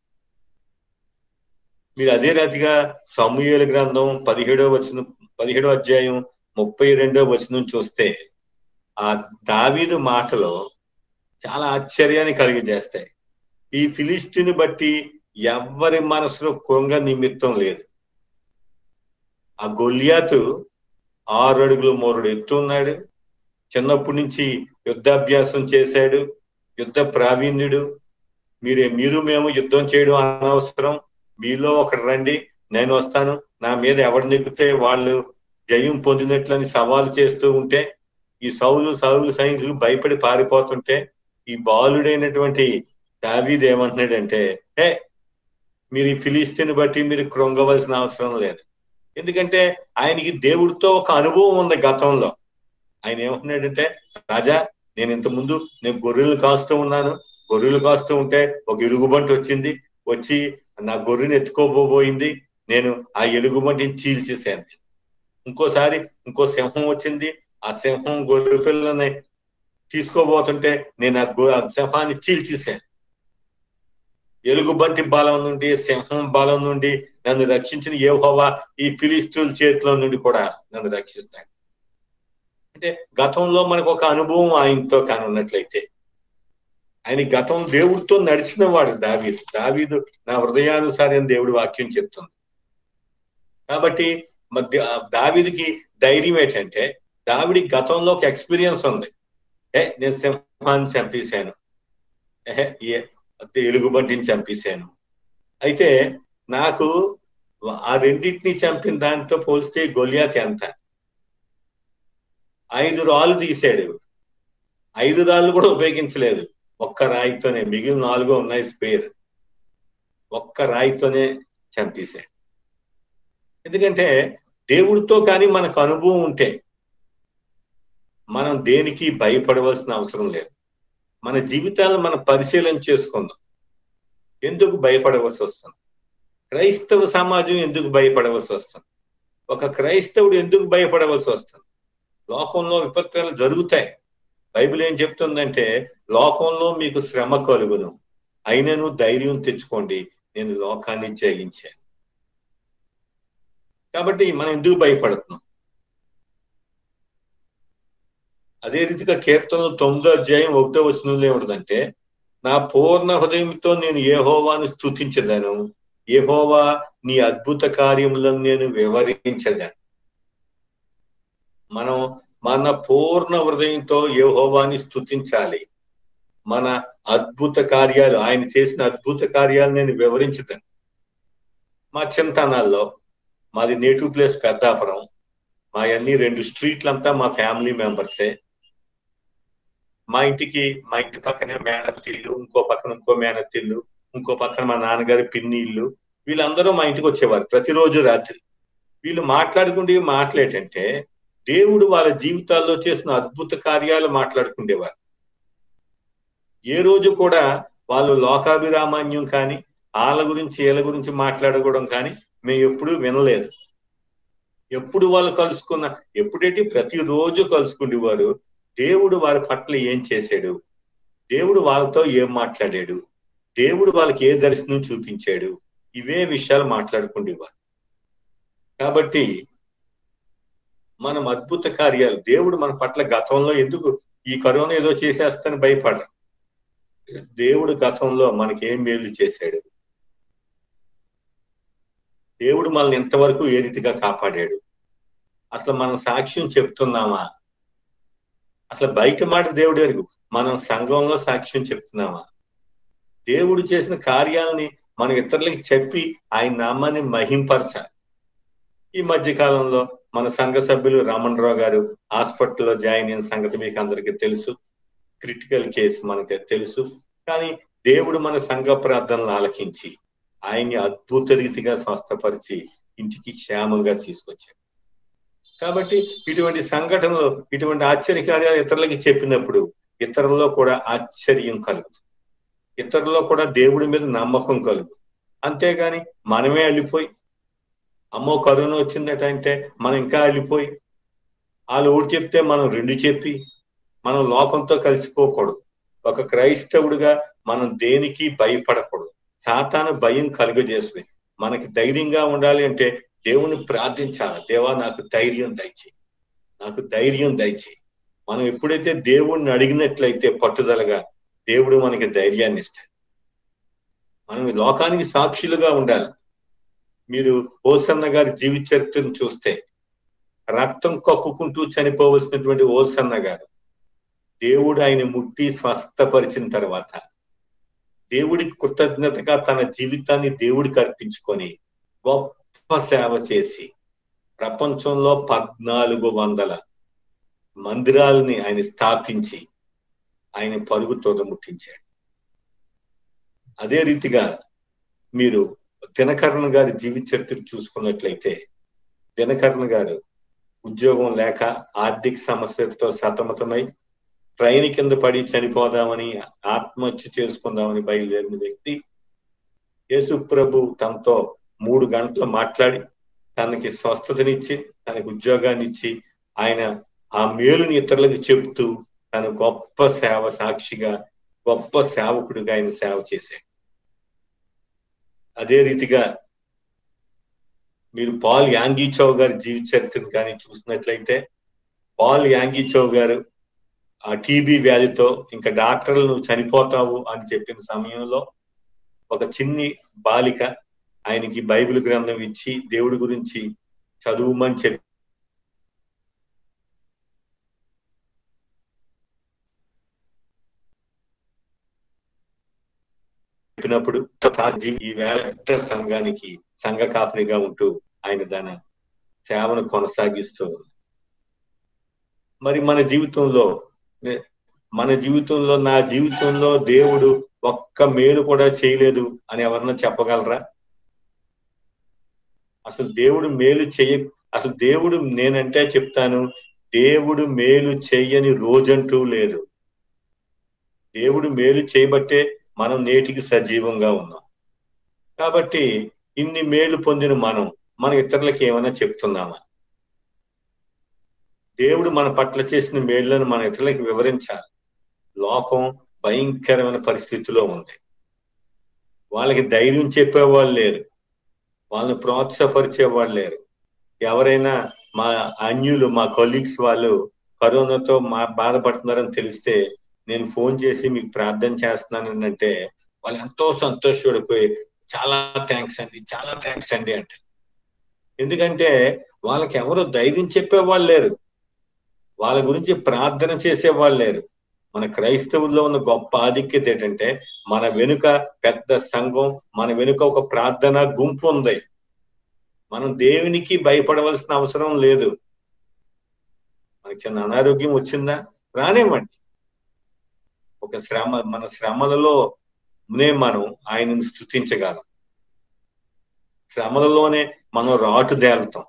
మీరు అదే రీతిగా సమూహల గ్రంథం పదిహేడో వచనం పదిహేడో అధ్యాయం ముప్పై రెండో వచనం చూస్తే ఆ దావీదు మాటలో చాలా ఆశ్చర్యాన్ని కలిగజేస్తాయి ఈ ఫిలిస్తీన్ బట్టి ఎవ్వరి మనసులో కొంగ నిమిత్తం లేదు ఆ గొల్యాతు ఆరు అడుగులు మూరుడు ఎత్తు ఉన్నాడు చిన్నప్పటి నుంచి యుద్ధాభ్యాసం చేశాడు యుద్ధ ప్రావీణ్యుడు మీరే మీరు మేము యుద్ధం చేయడం అనవసరం మీలో ఒకటి రండి నేను వస్తాను నా మీద ఎవరు నెగ్గితే వాళ్ళు జయం పొందినట్లని సవాలు చేస్తూ ఉంటే ఈ సౌలు సౌలు సైనికులు భయపడి పారిపోతుంటే ఈ బాలుడైనటువంటి దావీద్ ఏమంటున్నాడంటే ఏ మీరు ఈ ఫిలిస్తీన్ బట్టి మీరు కృంగవలసిన అవసరం లేదు ఎందుకంటే ఆయనకి దేవుడితో ఒక అనుభవం ఉంది గతంలో ఆయన ఏమంటున్నాడంటే రాజా నేను ఇంత ముందు నేను గొర్రెలు కాస్తూ ఉన్నాను గొర్రెలు కాస్తూ ఉంటే ఒక ఎలుగుబంటి వచ్చింది వచ్చి నా గొర్రెని ఎత్తుకోబోయింది నేను ఆ ఎలుగుబంటిని చీల్చేసాను ఇంకోసారి ఇంకో సింహం వచ్చింది ఆ సింహం గొర్రె పిల్లని తీసుకోబోతుంటే నేను ఆ గొ- ఆ సింహాన్ని చీల్చేసాను ఎలుగుబంటి బలం నుండి సింహం బలం నుండి నన్ను రక్షించిన యెహోవా ఈ ఫిలిస్తీన్ల చేతిలో నుండి కూడా నన్ను రక్షిస్తాడు అంటే గతంలో మనకు ఒక అనుభవం ఆయనతో కాని ఉన్నట్లయితే ఆయన గతం దేవుడితో నడిచిన వాడు దావీదు దావీదు నా హృదయానుసారం దేవుడి వాక్యం చెప్తుంది కాబట్టి మధ్య దావీదికి ధైర్యం ఏంటంటే దావిడి గతంలో ఒక ఎక్స్పీరియన్స్ ఉంది ఏ నేను సింహాన్ని చంపేశాను ఏహే, ఏ ఎలుగుబంటిని చంపేశాను అయితే నాకు ఆ రెండింటిని చంపిన దానితో పోలిస్తే గొలియాత్ ఎంత ఐదు రాళ్ళు తీశాడు ఐదు రాళ్ళు కూడా ఉపయోగించలేదు ఒక్క రాయితోనే మిగిలిన నాలుగో ఉన్నాయి స్పేర్ ఒక్క రాయితోనే చంపేశాడు ఎందుకంటే దేవుడితో కానీ మనకు అనుభవం ఉంటే మనం దేనికి భయపడవలసిన అవసరం లేదు మన జీవితాలను మనం పరిశీలన చేసుకుందాం ఎందుకు భయపడవలసి వస్తుంది క్రైస్తవ సమాజం ఎందుకు భయపడవలసి వస్తుంది ఒక క్రైస్తవుడు ఎందుకు భయపడవలసి వస్తుంది లోకంలో విపత్తులు జరుగుతాయి బైబిల్ ఏం చెప్తుందంటే లోకంలో మీకు శ్రమ కలుగును అయినను ధైర్యం తెచ్చుకోండి నేను లోకాన్ని జయించాను కాబట్టి మనం ఎందుకు భయపడుతున్నాం అదే రీతిగా కీర్తనలు తొమ్మిదో అధ్యాయం ఒకటో వచనంలో ఏమిటంటే నా పూర్ణ హృదయంతో నేను ఏహోవాను స్థుతించదను ఏహోవా నీ అద్భుత కార్యములను నేను వివరించదను మనం మన పూర్ణ హృదయంతో యెహోవాని స్థుతించాలి మన అద్భుత కార్యాలు ఆయన చేసిన అద్భుత కార్యాలు నేను వివరించుతాను మా చింతనాల్లో మాది నేటివ్ ప్లేస్ పెద్దాపురం మా అన్ని రెండు స్ట్రీట్లంతా మా ఫ్యామిలీ మెంబర్సే మా ఇంటికి మా ఇంటి పక్కనే మేనత్తిల్లు ఇంకో పక్కన ఇంకో మేనత్తిల్లు ఇంకో పక్కన మా నాన్నగారి పిన్ని ఇల్లు వీళ్ళందరూ మా ఇంటికి వచ్చేవారు ప్రతిరోజు రాత్రి వీళ్ళు మాట్లాడుకుంటే మాట్లాడేటంటే దేవుడు వాళ్ళ జీవితాల్లో చేసిన అద్భుత కార్యాలు మాట్లాడుకుండేవారు ఏ రోజు కూడా వాళ్ళు లోకాభిరామాన్యం కానీ వాళ్ళ గురించి వీళ్ళ గురించి మాట్లాడుకోవడం కానీ మేము ఎప్పుడూ వినలేదు ఎప్పుడు వాళ్ళు కలుసుకున్న ఎప్పుడైతే ప్రతిరోజు కలుసుకునేవారు దేవుడు వారి పట్ల ఏం చేశాడు దేవుడు వాళ్ళతో ఏం మాట్లాడాడు దేవుడు వాళ్ళకి ఏ దర్శనం చూపించాడు ఇవే విషయాలు మాట్లాడుకుండేవారు కాబట్టి మనం అద్భుత కార్యాలు దేవుడు మన పట్ల గతంలో ఎందుకు ఈ కరోనా ఏదో చేసేస్తాను భయపడ దేవుడు గతంలో మనకి ఏం మేలు చేశాడు దేవుడు మనల్ని ఎంతవరకు ఏ రీతిగా కాపాడాడు అసలు మనం సాక్ష్యం చెప్తున్నామా అసలు బయట మాట దేవుడు ఎరుగు మనం సంఘంలో సాక్ష్యం చెప్తున్నామా దేవుడు చేసిన కార్యాలని మనం ఇతరులకి చెప్పి ఆయన నామాన్ని మహింపరచాలి ఈ మధ్య కాలంలో మన సంఘ సభ్యులు రామన్ రావు గారు హాస్పిటల్లో జాయిన్ అయిన సంగతి మీకు అందరికీ తెలుసు క్రిటికల్ కేసు మనకి తెలుసు కానీ దేవుడు మన సంఘ ప్రార్థనలు ఆలకించి ఆయన్ని అద్భుత రీతిగా స్వస్థపరిచి ఇంటికి క్షేమంగా తీసుకొచ్చాడు కాబట్టి ఇటువంటి సంఘటనలు ఇటువంటి ఆశ్చర్యకార్యాలు ఇతరులకి చెప్పినప్పుడు ఇతరుల్లో కూడా ఆశ్చర్యం కలుగుతుంది ఇతరుల్లో కూడా దేవుడి మీద నమ్మకం కలుగు అంతేగాని మనమే వెళ్ళిపోయి అమ్మో కరోనా వచ్చిందట అంటే మనం ఇంకా వెళ్ళిపోయి వాళ్ళు ఒకటి చెప్తే మనం రెండు చెప్పి మనం లోకంతో కలిసిపోకూడదు ఒక క్రైస్తవుడిగా మనం దేనికి భయపడకూడదు సాతాను భయం కలుగజేస్తుంది మనకి ధైర్యంగా ఉండాలి అంటే దేవుని ప్రార్థించాలి దేవా నాకు ధైర్యం దయచేయి నాకు ధైర్యం దయచేయి మనం ఎప్పుడైతే దేవుణ్ణి అడిగినట్లయితే పట్టుదలగా దేవుడు మనకి ధైర్యాన్ని ఇస్తాడు మనం ఈ లోకానికి సాక్షులుగా ఉండాలి మీరు ఓసన్న గారి జీవిత చరిత్రను చూస్తే రక్తం కక్కుకుంటూ చనిపోవలసినటువంటి ఓసన్న గారు దేవుడు ఆయన ముట్టి స్వస్థపరిచిన తర్వాత దేవుడికి కృతజ్ఞతగా తన జీవితాన్ని దేవుడికి అర్పించుకొని గొప్ప సేవ చేసి ప్రపంచంలో పద్నాలుగు వందల మందిరాలని ఆయన స్థాపించి ఆయన పరుగు తొడముట్టించాడు అదే రీతిగా మీరు దినకరణ గారి జీవిత చరిత్ర చూసుకున్నట్లయితే దినకరణ గారు ఉద్యోగం లేక ఆర్థిక సమస్యలతో సతమతమై ట్రైన్ కింద పడి చనిపోదామని ఆత్మహత్య చేసుకుందామని బయలుదేరిన వ్యక్తి యేసు ప్రభు తనతో మూడు గంటలు మాట్లాడి తనకి స్వస్థతనిచ్చి తనకి ఉద్యోగాన్ని ఇచ్చి ఆయన ఆ మేలుని ఇతరులకు చెబుతూ తన గొప్ప సేవ సాక్షిగా గొప్ప సేవకుడిగా ఆయన సేవ చేశాడు అదే రీతిగా మీరు పాల్ యాంగీచౌ గారి జీవిత చరిత్రను కానీ చూసినట్లయితే పాల్ యాంగీచౌ గారు ఆ టీబీ వ్యాధితో ఇంకా డాక్టర్లు నువ్వు చనిపోతావు అని చెప్పిన సమయంలో ఒక చిన్ని బాలిక ఆయనకి బైబిల్ గ్రంథం ఇచ్చి దేవుడి గురించి చదువుమని చెప్పి చెప్పినప్పుడు ఈ వేళ సంఘానికి సంఘ కాపరిగా ఉంటూ ఆయన దాని సేవను కొనసాగిస్తూ మరి మన జీవితంలో మన జీవితంలో నా జీవితంలో దేవుడు ఒక్క మేలు కూడా చేయలేదు అని ఎవరన్నా చెప్పగలరా అసలు దేవుడు మేలు చెయ్య అసలు దేవుడు నేనంటే చెప్తాను దేవుడు మేలు చెయ్యని రోజంటూ లేదు దేవుడు మేలు చేయబట్టే మనం నేటికి సజీవంగా ఉన్నాం కాబట్టి ఇన్ని మేలు పొందిన మనం మన ఇతరులకి ఏమైనా చెప్తున్నామా దేవుడు మన పట్ల చేసిన మేళ్లను మన ఇతరులకి వివరించాలి లోకం భయంకరమైన పరిస్థితిలో ఉంది వాళ్ళకి ధైర్యం చెప్పేవాళ్ళు లేరు వాళ్ళని ప్రోత్సాహపరిచేవాళ్ళు లేరు ఎవరైనా మా అన్యులు మా కొలీగ్స్ వాళ్ళు కరోనాతో మా బాధపడుతున్నారని తెలిస్తే నేను ఫోన్ చేసి మీకు ప్రార్థన చేస్తున్నాను అంటే వాళ్ళు ఎంతో సంతోషపడిపోయి చాలా థ్యాంక్స్ అండి చాలా థ్యాంక్స్ అండి అంటే ఎందుకంటే వాళ్ళకి ఎవరు ధైర్యం చెప్పేవాళ్ళు లేరు వాళ్ళ గురించి ప్రార్థన చేసేవాళ్ళు లేరు మన క్రైస్తవుల్లో ఉన్న గొప్ప ఆధిక్యత ఏంటంటే మన వెనుక పెద్ద సంఘం మన వెనుక ఒక ప్రార్థన గుంపు ఉంది మనం దేవునికి భయపడవలసిన అవసరం లేదు మనకి చిన్న అనారోగ్యం వచ్చిందా రానివ్వండి ఒక శ్రమ మన శ్రమలలో మనం ఆయనను స్థుతించగలం శ్రమలలోనే మనం రాటు దేలుతాం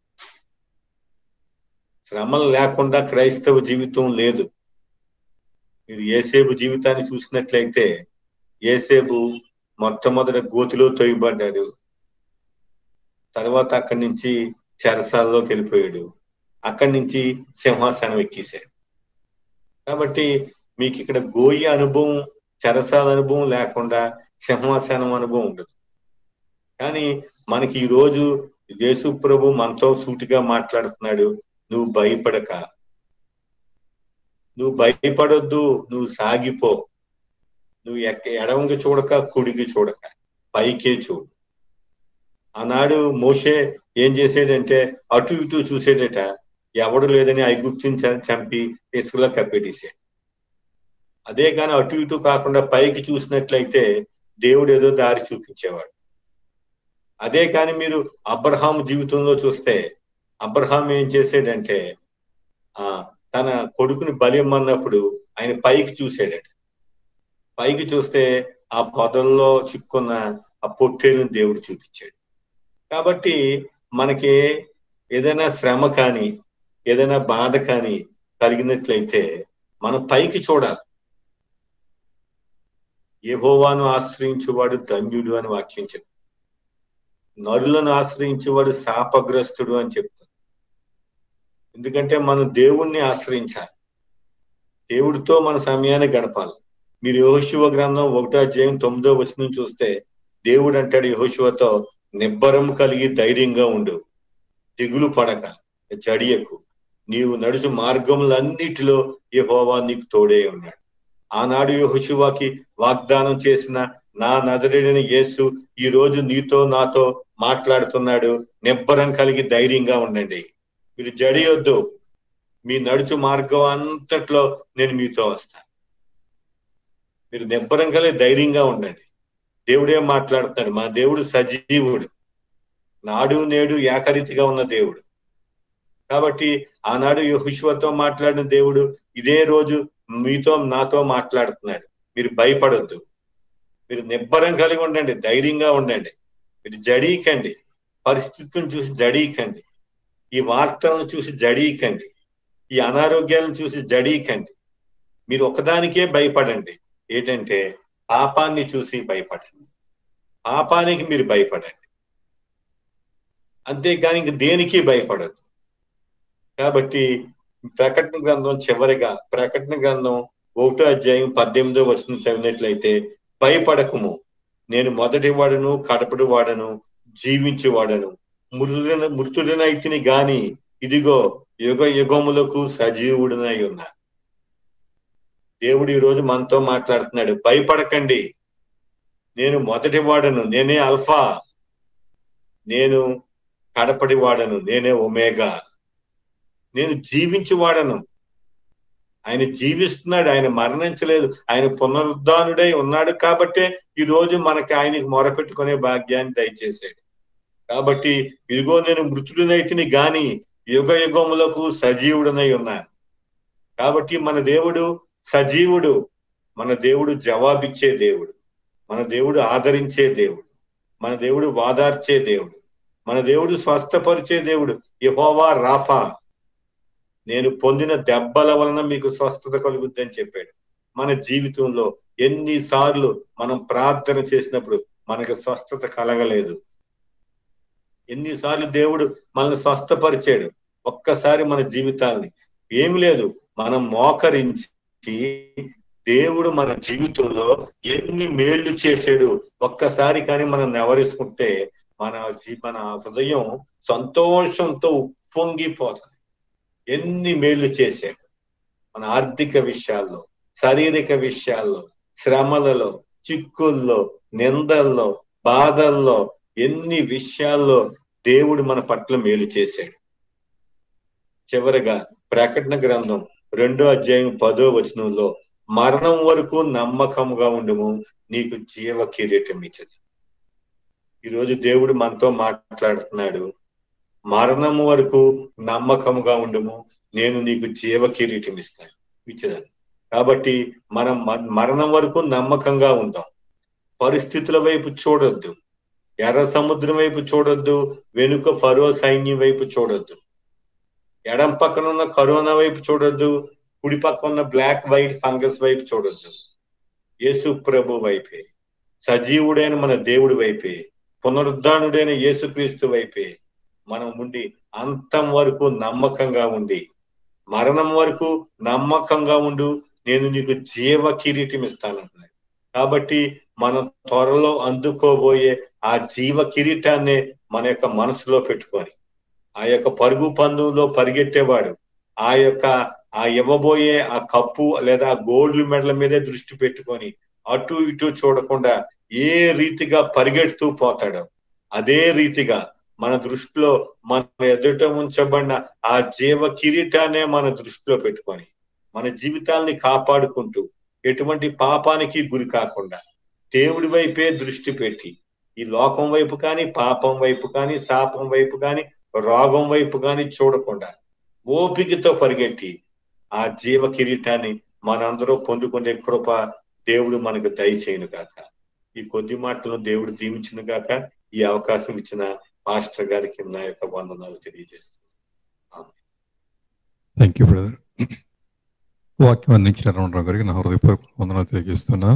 శ్రమలు లేకుండా క్రైస్తవ జీవితం లేదు మీరు ఏసేపు జీవితాన్ని చూసినట్లయితే ఏసేపు మొట్టమొదటి గోతిలో తొయ్యబడ్డాడు తర్వాత అక్కడి నుంచి చెరసాల్లోకి వెళ్ళిపోయాడు అక్కడి నుంచి సింహాసనం ఎక్కేశాడు కాబట్టి మీకు ఇక్కడ గోయి అనుభవం చెరసాల అనుభవం లేకుండా సింహాసనం అనుభవం ఉండదు కానీ మనకి ఈ రోజు యేసు ప్రభు మనతో సూటిగా మాట్లాడుతున్నాడు నువ్వు భయపడక నువ్వు భయపడొద్దు నువ్వు సాగిపో నువ్వు ఎక్క ఎడవంగి చూడక కుడికి చూడక పైకే చూడు ఆనాడు మోషే ఏం చేసాడంటే అటు ఇటు చూసేటట ఎవడు లేదని ఐగుప్తిని చంపి ఇసుకలో కప్పెట్టేశాడు అదే కానీ అటు ఇటు కాకుండా పైకి చూసినట్లయితే దేవుడు ఏదో దారి చూపించేవాడు అదే కానీ మీరు అబ్రహాం జీవితంలో చూస్తే అబ్రహాం ఏం చేసాడంటే ఆ తన కొడుకుని బలిమ్మన్నప్పుడు ఆయన పైకి చూసాడట పైకి చూస్తే ఆ పొదల్లో చిక్కున్న ఆ పొట్టేలుని దేవుడు చూపించాడు కాబట్టి మనకి ఏదైనా శ్రమ కానీ ఏదైనా బాధ కానీ కలిగినట్లయితే మనం పైకి చూడాలి యహోవాను ఆశ్రయించేవాడు ధన్యుడు అని వాక్యం చెప్తుంది నరులను ఆశ్రయించేవాడు శాపగ్రస్తుడు అని చెప్తుంది ఎందుకంటే మనం దేవుణ్ణి ఆశ్రయించాలి దేవుడితో మన సమయాన్ని గడపాలి మీరు యహోశివ గ్రంథం ఒకటో అధ్యాయం తొమ్మిదో వచనం చూస్తే దేవుడు అంటాడు యహోశివతో నిబ్బరం కలిగి ధైర్యంగా ఉండు దిగులు పడక జడియకు నీవు నడుచు మార్గములన్నిటిలో యెహోవా నీకు తోడే ఉన్నాడు ఆనాడు యెహోషువాకి వాగ్దానం చేసిన నా నజరేడని యేసు ఈ రోజు నీతో నాతో మాట్లాడుతున్నాడు నిబ్బరం కలిగి ధైర్యంగా ఉండండి మీరు జడియొద్దు మీ నడుచు మార్గం అంతట్లో నేను మీతో వస్తాను మీరు నిబ్బరం కలిగి ధైర్యంగా ఉండండి దేవుడే మాట్లాడుతున్నాడు మా దేవుడు సజీవుడు నాడు నేడు ఏకరీతిగా ఉన్న దేవుడు కాబట్టి ఆనాడు యెహోషువతో మాట్లాడిన దేవుడు ఇదే రోజు మీతో నాతో మాట్లాడుతున్నాడు మీరు భయపడొద్దు మీరు నిబ్బరం కలిగి ఉండండి ధైర్యంగా ఉండండి మీరు జడీకండి పరిస్థితులను చూసి జడీకండి ఈ వార్తలను చూసి జడీకండి ఈ అనారోగ్యాలను చూసి జడీకండి మీరు ఒకదానికే భయపడండి ఏంటంటే పాపాన్ని చూసి భయపడండి పాపానికి మీరు భయపడండి అంతేగాని ఇంక దేనికి భయపడద్దు కాబట్టి ప్రకటన గ్రంథం చివరిగా ప్రకటన గ్రంథం ఒకటో అధ్యాయం పద్దెనిమిదో వచ్చిన చదివినట్లయితే భయపడకము నేను మొదటి వాడను కడపటి వాడను జీవించి వాడను మృతుడిన మృతుడినైతిని గాని ఇదిగో యుగ యుగములకు సజీవుడినై ఉన్నా దేవుడు ఈ రోజు మనతో మాట్లాడుతున్నాడు భయపడకండి నేను మొదటి వాడను నేనే అల్ఫా నేను కడపటి వాడను నేనే ఒమేగా నేను జీవించి వాడను ఆయన జీవిస్తున్నాడు ఆయన మరణించలేదు ఆయన పునరుద్ధానుడై ఉన్నాడు కాబట్టే ఈ రోజు మనకి ఆయనకి మొరపెట్టుకునే భాగ్యాన్ని దయచేశాడు కాబట్టి ఇదిగో నేను మృతుడినైతిని గాని యుగ యుగములకు సజీవుడనై ఉన్నాను కాబట్టి మన దేవుడు సజీవుడు మన దేవుడు జవాబిచ్చే దేవుడు మన దేవుడు ఆదరించే దేవుడు మన దేవుడు వాదార్చే దేవుడు మన దేవుడు స్వస్థపరిచే దేవుడు యహోవా రాఫా నేను పొందిన దెబ్బల వలన మీకు స్వస్థత కలుగుద్దని చెప్పాడు మన జీవితంలో ఎన్నిసార్లు మనం ప్రార్థన చేసినప్పుడు మనకు స్వస్థత కలగలేదు ఎన్నిసార్లు దేవుడు మనల్ని స్వస్థపరిచాడు ఒక్కసారి మన జీవితాన్ని ఏమి లేదు మనం మోకరించి దేవుడు మన జీవితంలో ఎన్ని మేళ్లు చేశాడు ఒక్కసారి కానీ మనం నెవరేసుకుంటే మన జీ మన హృదయం సంతోషంతో ఉప్పొంగిపోతుంది ఎన్ని మేళ్లు చేశాడు మన ఆర్థిక విషయాల్లో శారీరక విషయాల్లో శ్రమలలో చిక్కుల్లో నిందల్లో బాధల్లో ఎన్ని విషయాల్లో దేవుడు మన పట్ల మేలు చేశాడు చివరగా ప్రకటన గ్రంథం రెండో అధ్యాయం పదో వచనంలో మరణం వరకు నమ్మకంగా ఉండము నీకు జీవ కిరీటం ఇచ్చదు ఈరోజు దేవుడు మనతో మాట్లాడుతున్నాడు మరణం వరకు నమ్మకంగా ఉండము నేను నీకు జీవ కిరీటం ఇస్తాను ఇచ్చదాన్ని కాబట్టి మనం మరణం వరకు నమ్మకంగా ఉందాం పరిస్థితుల వైపు చూడొద్దు ఎర్ర సముద్రం వైపు చూడొద్దు వెనుక ఫరో సైన్యం వైపు చూడొద్దు ఎడం పక్కన ఉన్న కరోనా వైపు చూడొద్దు కుడి పక్క ఉన్న బ్లాక్ వైట్ ఫంగస్ వైపు చూడొద్దు యేసు ప్రభు వైపే సజీవుడైన మన దేవుడి వైపే పునరుద్ధానుడైన యేసుక్రీస్తు వైపే మనం ఉండి అంతం వరకు నమ్మకంగా ఉండి మరణం వరకు నమ్మకంగా ఉండు నేను నీకు జీవ కిరీటం ఇస్తానంటున్నాడు కాబట్టి మనం త్వరలో అందుకోబోయే ఆ జీవ కిరీటాన్ని మన యొక్క మనసులో పెట్టుకొని ఆ యొక్క పరుగు పందులో పరిగెట్టేవాడు ఆ యొక్క ఆ ఇవ్వబోయే ఆ కప్పు లేదా ఆ గోల్డ్ మెడల మీదే దృష్టి పెట్టుకొని అటు ఇటు చూడకుండా ఏ రీతిగా పరిగెడుతూ పోతాడో అదే రీతిగా మన దృష్టిలో మన ఎదుట ఉంచబడిన ఆ జీవ కిరీటాన్నే మన దృష్టిలో పెట్టుకొని మన జీవితాల్ని కాపాడుకుంటూ ఎటువంటి పాపానికి గురి కాకుండా దేవుడి వైపే దృష్టి పెట్టి ఈ లోకం వైపు కానీ పాపం వైపు కానీ శాపం వైపు కానీ రోగం వైపు కానీ చూడకుండా ఓపికతో పరిగెట్టి ఆ జీవ కిరీటాన్ని మనందరూ పొందుకునే కృప దేవుడు మనకు దయచేయను గాక ఈ కొద్ది మాటలను దేవుడు దీవించిన గాక ఈ అవకాశం ఇచ్చిన మాస్టర్ గారికి నా యొక్క వందనాలు తెలియజేస్తున్నాను థ్యాంక్ యూ బ్రదర్ వాక్యం అందించిన రావు గారికి నా హృదయపూర్వక వందనాలు తెలియజేస్తున్నా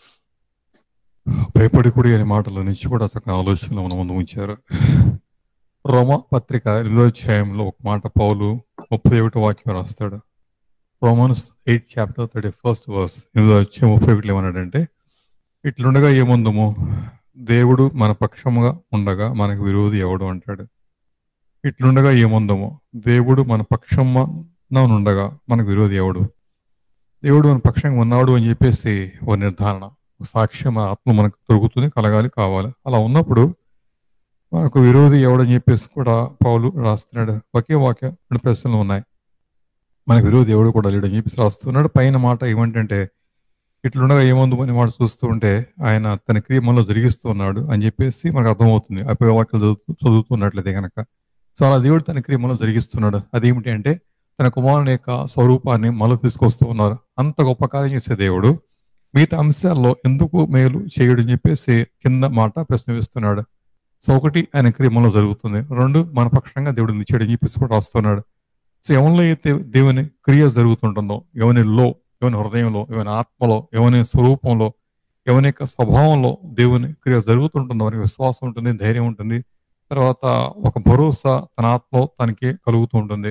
భయపడి కుడి అనే మాటల నుంచి కూడా చక్కగా ఆలోచనలు మన ముందు ఉంచారు రోమ పత్రిక ఎనిమిదో అధ్యాయంలో ఒక మాట పౌలు ముప్పై ఒకటి వాక్యం రాస్తాడు Romans eight chapter thirty first verse ఎనిమిదో అధ్యాయం ముప్పై ఒకటి ఏమన్నాడంటే ఇట్లుండగా ఏముందము దేవుడు మన పక్షముగా ఉండగా మనకు విరోధి ఎవడు అంటాడు ఇట్లుండగా ఏముందమో దేవుడు మన పక్షంగా ఉండగా మనకు విరోధి ఎవడు దేవుడు మన పక్షంగా ఉన్నాడు అని చెప్పేసి ఓ నిర్ధారణ ఒక సాక్ష్యం మన ఆత్మ మనకు దొరుకుతుంది కలగాలి కావాలి అలా ఉన్నప్పుడు మనకు విరోధి ఎవడని చెప్పేసి కూడా పౌలు రాస్తున్నాడు ఒకే వాక్యం రెండు ప్రశ్నలు ఉన్నాయి మనకు విరోధి ఎవడు కూడా లేడని చెప్పేసి రాస్తున్నాడు పైన మాట ఏమంటే ఇట్లుండగా ఏముందు అని మాట చూస్తూ ఉంటే ఆయన తన క్రియ మనలో జరిగిస్తూ ఉన్నాడు అని చెప్పేసి మనకు అర్థమవుతుంది అప్పుడు వాక్యాలు చదువుతూ చదువుతున్నట్లయితే కనుక సో అలా దేవుడు తన క్రియ మనలో జరిగిస్తున్నాడు అదేమిటి అంటే తన కుమారుని యొక్క స్వరూపాన్ని మనలో తీసుకొస్తూ ఉన్నారు అంత గొప్ప కార్యం చేసే దేవుడు మిగతా అంశాల్లో ఎందుకు మేలు చేయడు అని చెప్పేసి కింద మాట ప్రశ్న వేస్తున్నాడు సో ఒకటి ఆయన క్రియ మనలో జరుగుతుంది రెండు మన పక్షంగా దేవుడు నిచ్చాడు అని చెప్పేసి కూడా రాస్తున్నాడు సో ఎవరిలో అయితే దేవుని క్రియ జరుగుతుంటుందో ఎవరిలో ఎవరి హృదయంలో ఎవరి ఆత్మలో ఎవరి స్వరూపంలో ఎవరి యొక్క స్వభావంలో దేవుని క్రియ జరుగుతుంటుందో వారికి విశ్వాసం ఉంటుంది ధైర్యం ఉంటుంది తర్వాత ఒక భరోసా తన ఆత్మలో తనకి కలుగుతూ ఉంటుంది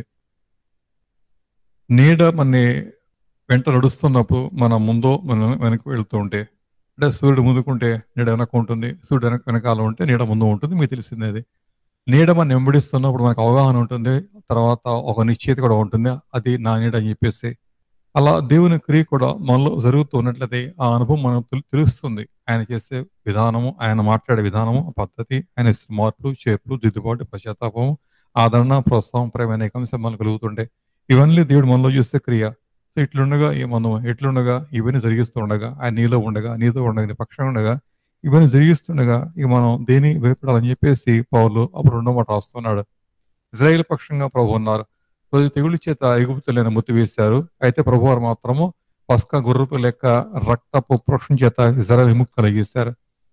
నీడ మన వెంట నడుస్తున్నప్పుడు మన ముందో మనం వెనక్కి వెళ్తూ ఉంటే అంటే సూర్యుడు ముందుకుంటే నీడ వెనక ఉంటుంది సూర్యుడు వెనక వెనకాల ఉంటే నీడ ముందు ఉంటుంది మీకు తెలిసిందే అది నీడ మనం వెంబడిస్తున్నప్పుడు మనకు అవగాహన ఉంటుంది తర్వాత ఒక నిశ్చేతి కూడా ఉంటుంది అది నా నీడ అని చెప్పేసి అలా దేవుని క్రియ కూడా మనలో జరుగుతూ ఉన్నట్లయితే ఆ అనుభవం మనం తెలు- తెలుస్తుంది ఆయన చేసే విధానము ఆయన మాట్లాడే విధానము పద్ధతి ఆయన ఇచ్చే మార్పులు చేర్పులు దిద్దుబాటు పశ్చాత్తాపము ఆదరణ ప్రోత్సాహం ప్రేమ అనేక అంశాలు మనకు కలుగుతుంటే ఇవన్నీ దేవుడు మనలో చేసే క్రియ సో ఇట్లుండగా ఈ మనం ఎట్లుండగా ఇవన్నీ జరిగిస్తూ ఉండగా ఆయన నీలో ఉండగా నీతో ఉండగా నీ పక్షంగా ఉండగా ఇవన్నీ జరిగిస్తుండగా ఇక మనం దేని భయపడాలని చెప్పేసి పౌలు అప్పుడు రెండో మాట రాస్తున్నాడు ఇజ్రాయేల్ పక్షంగా ప్రభు ఉన్నారు కొద్ది తెగులు చేత ఎగుపుతులైన ముత్తి వేశారు అయితే ప్రభువారు మాత్రము పస్క గుర్రపు లెక్క రక్తపు ప్రోక్షణ చేత ఇజ్రాయల్ విముక్తి కలిగేశారు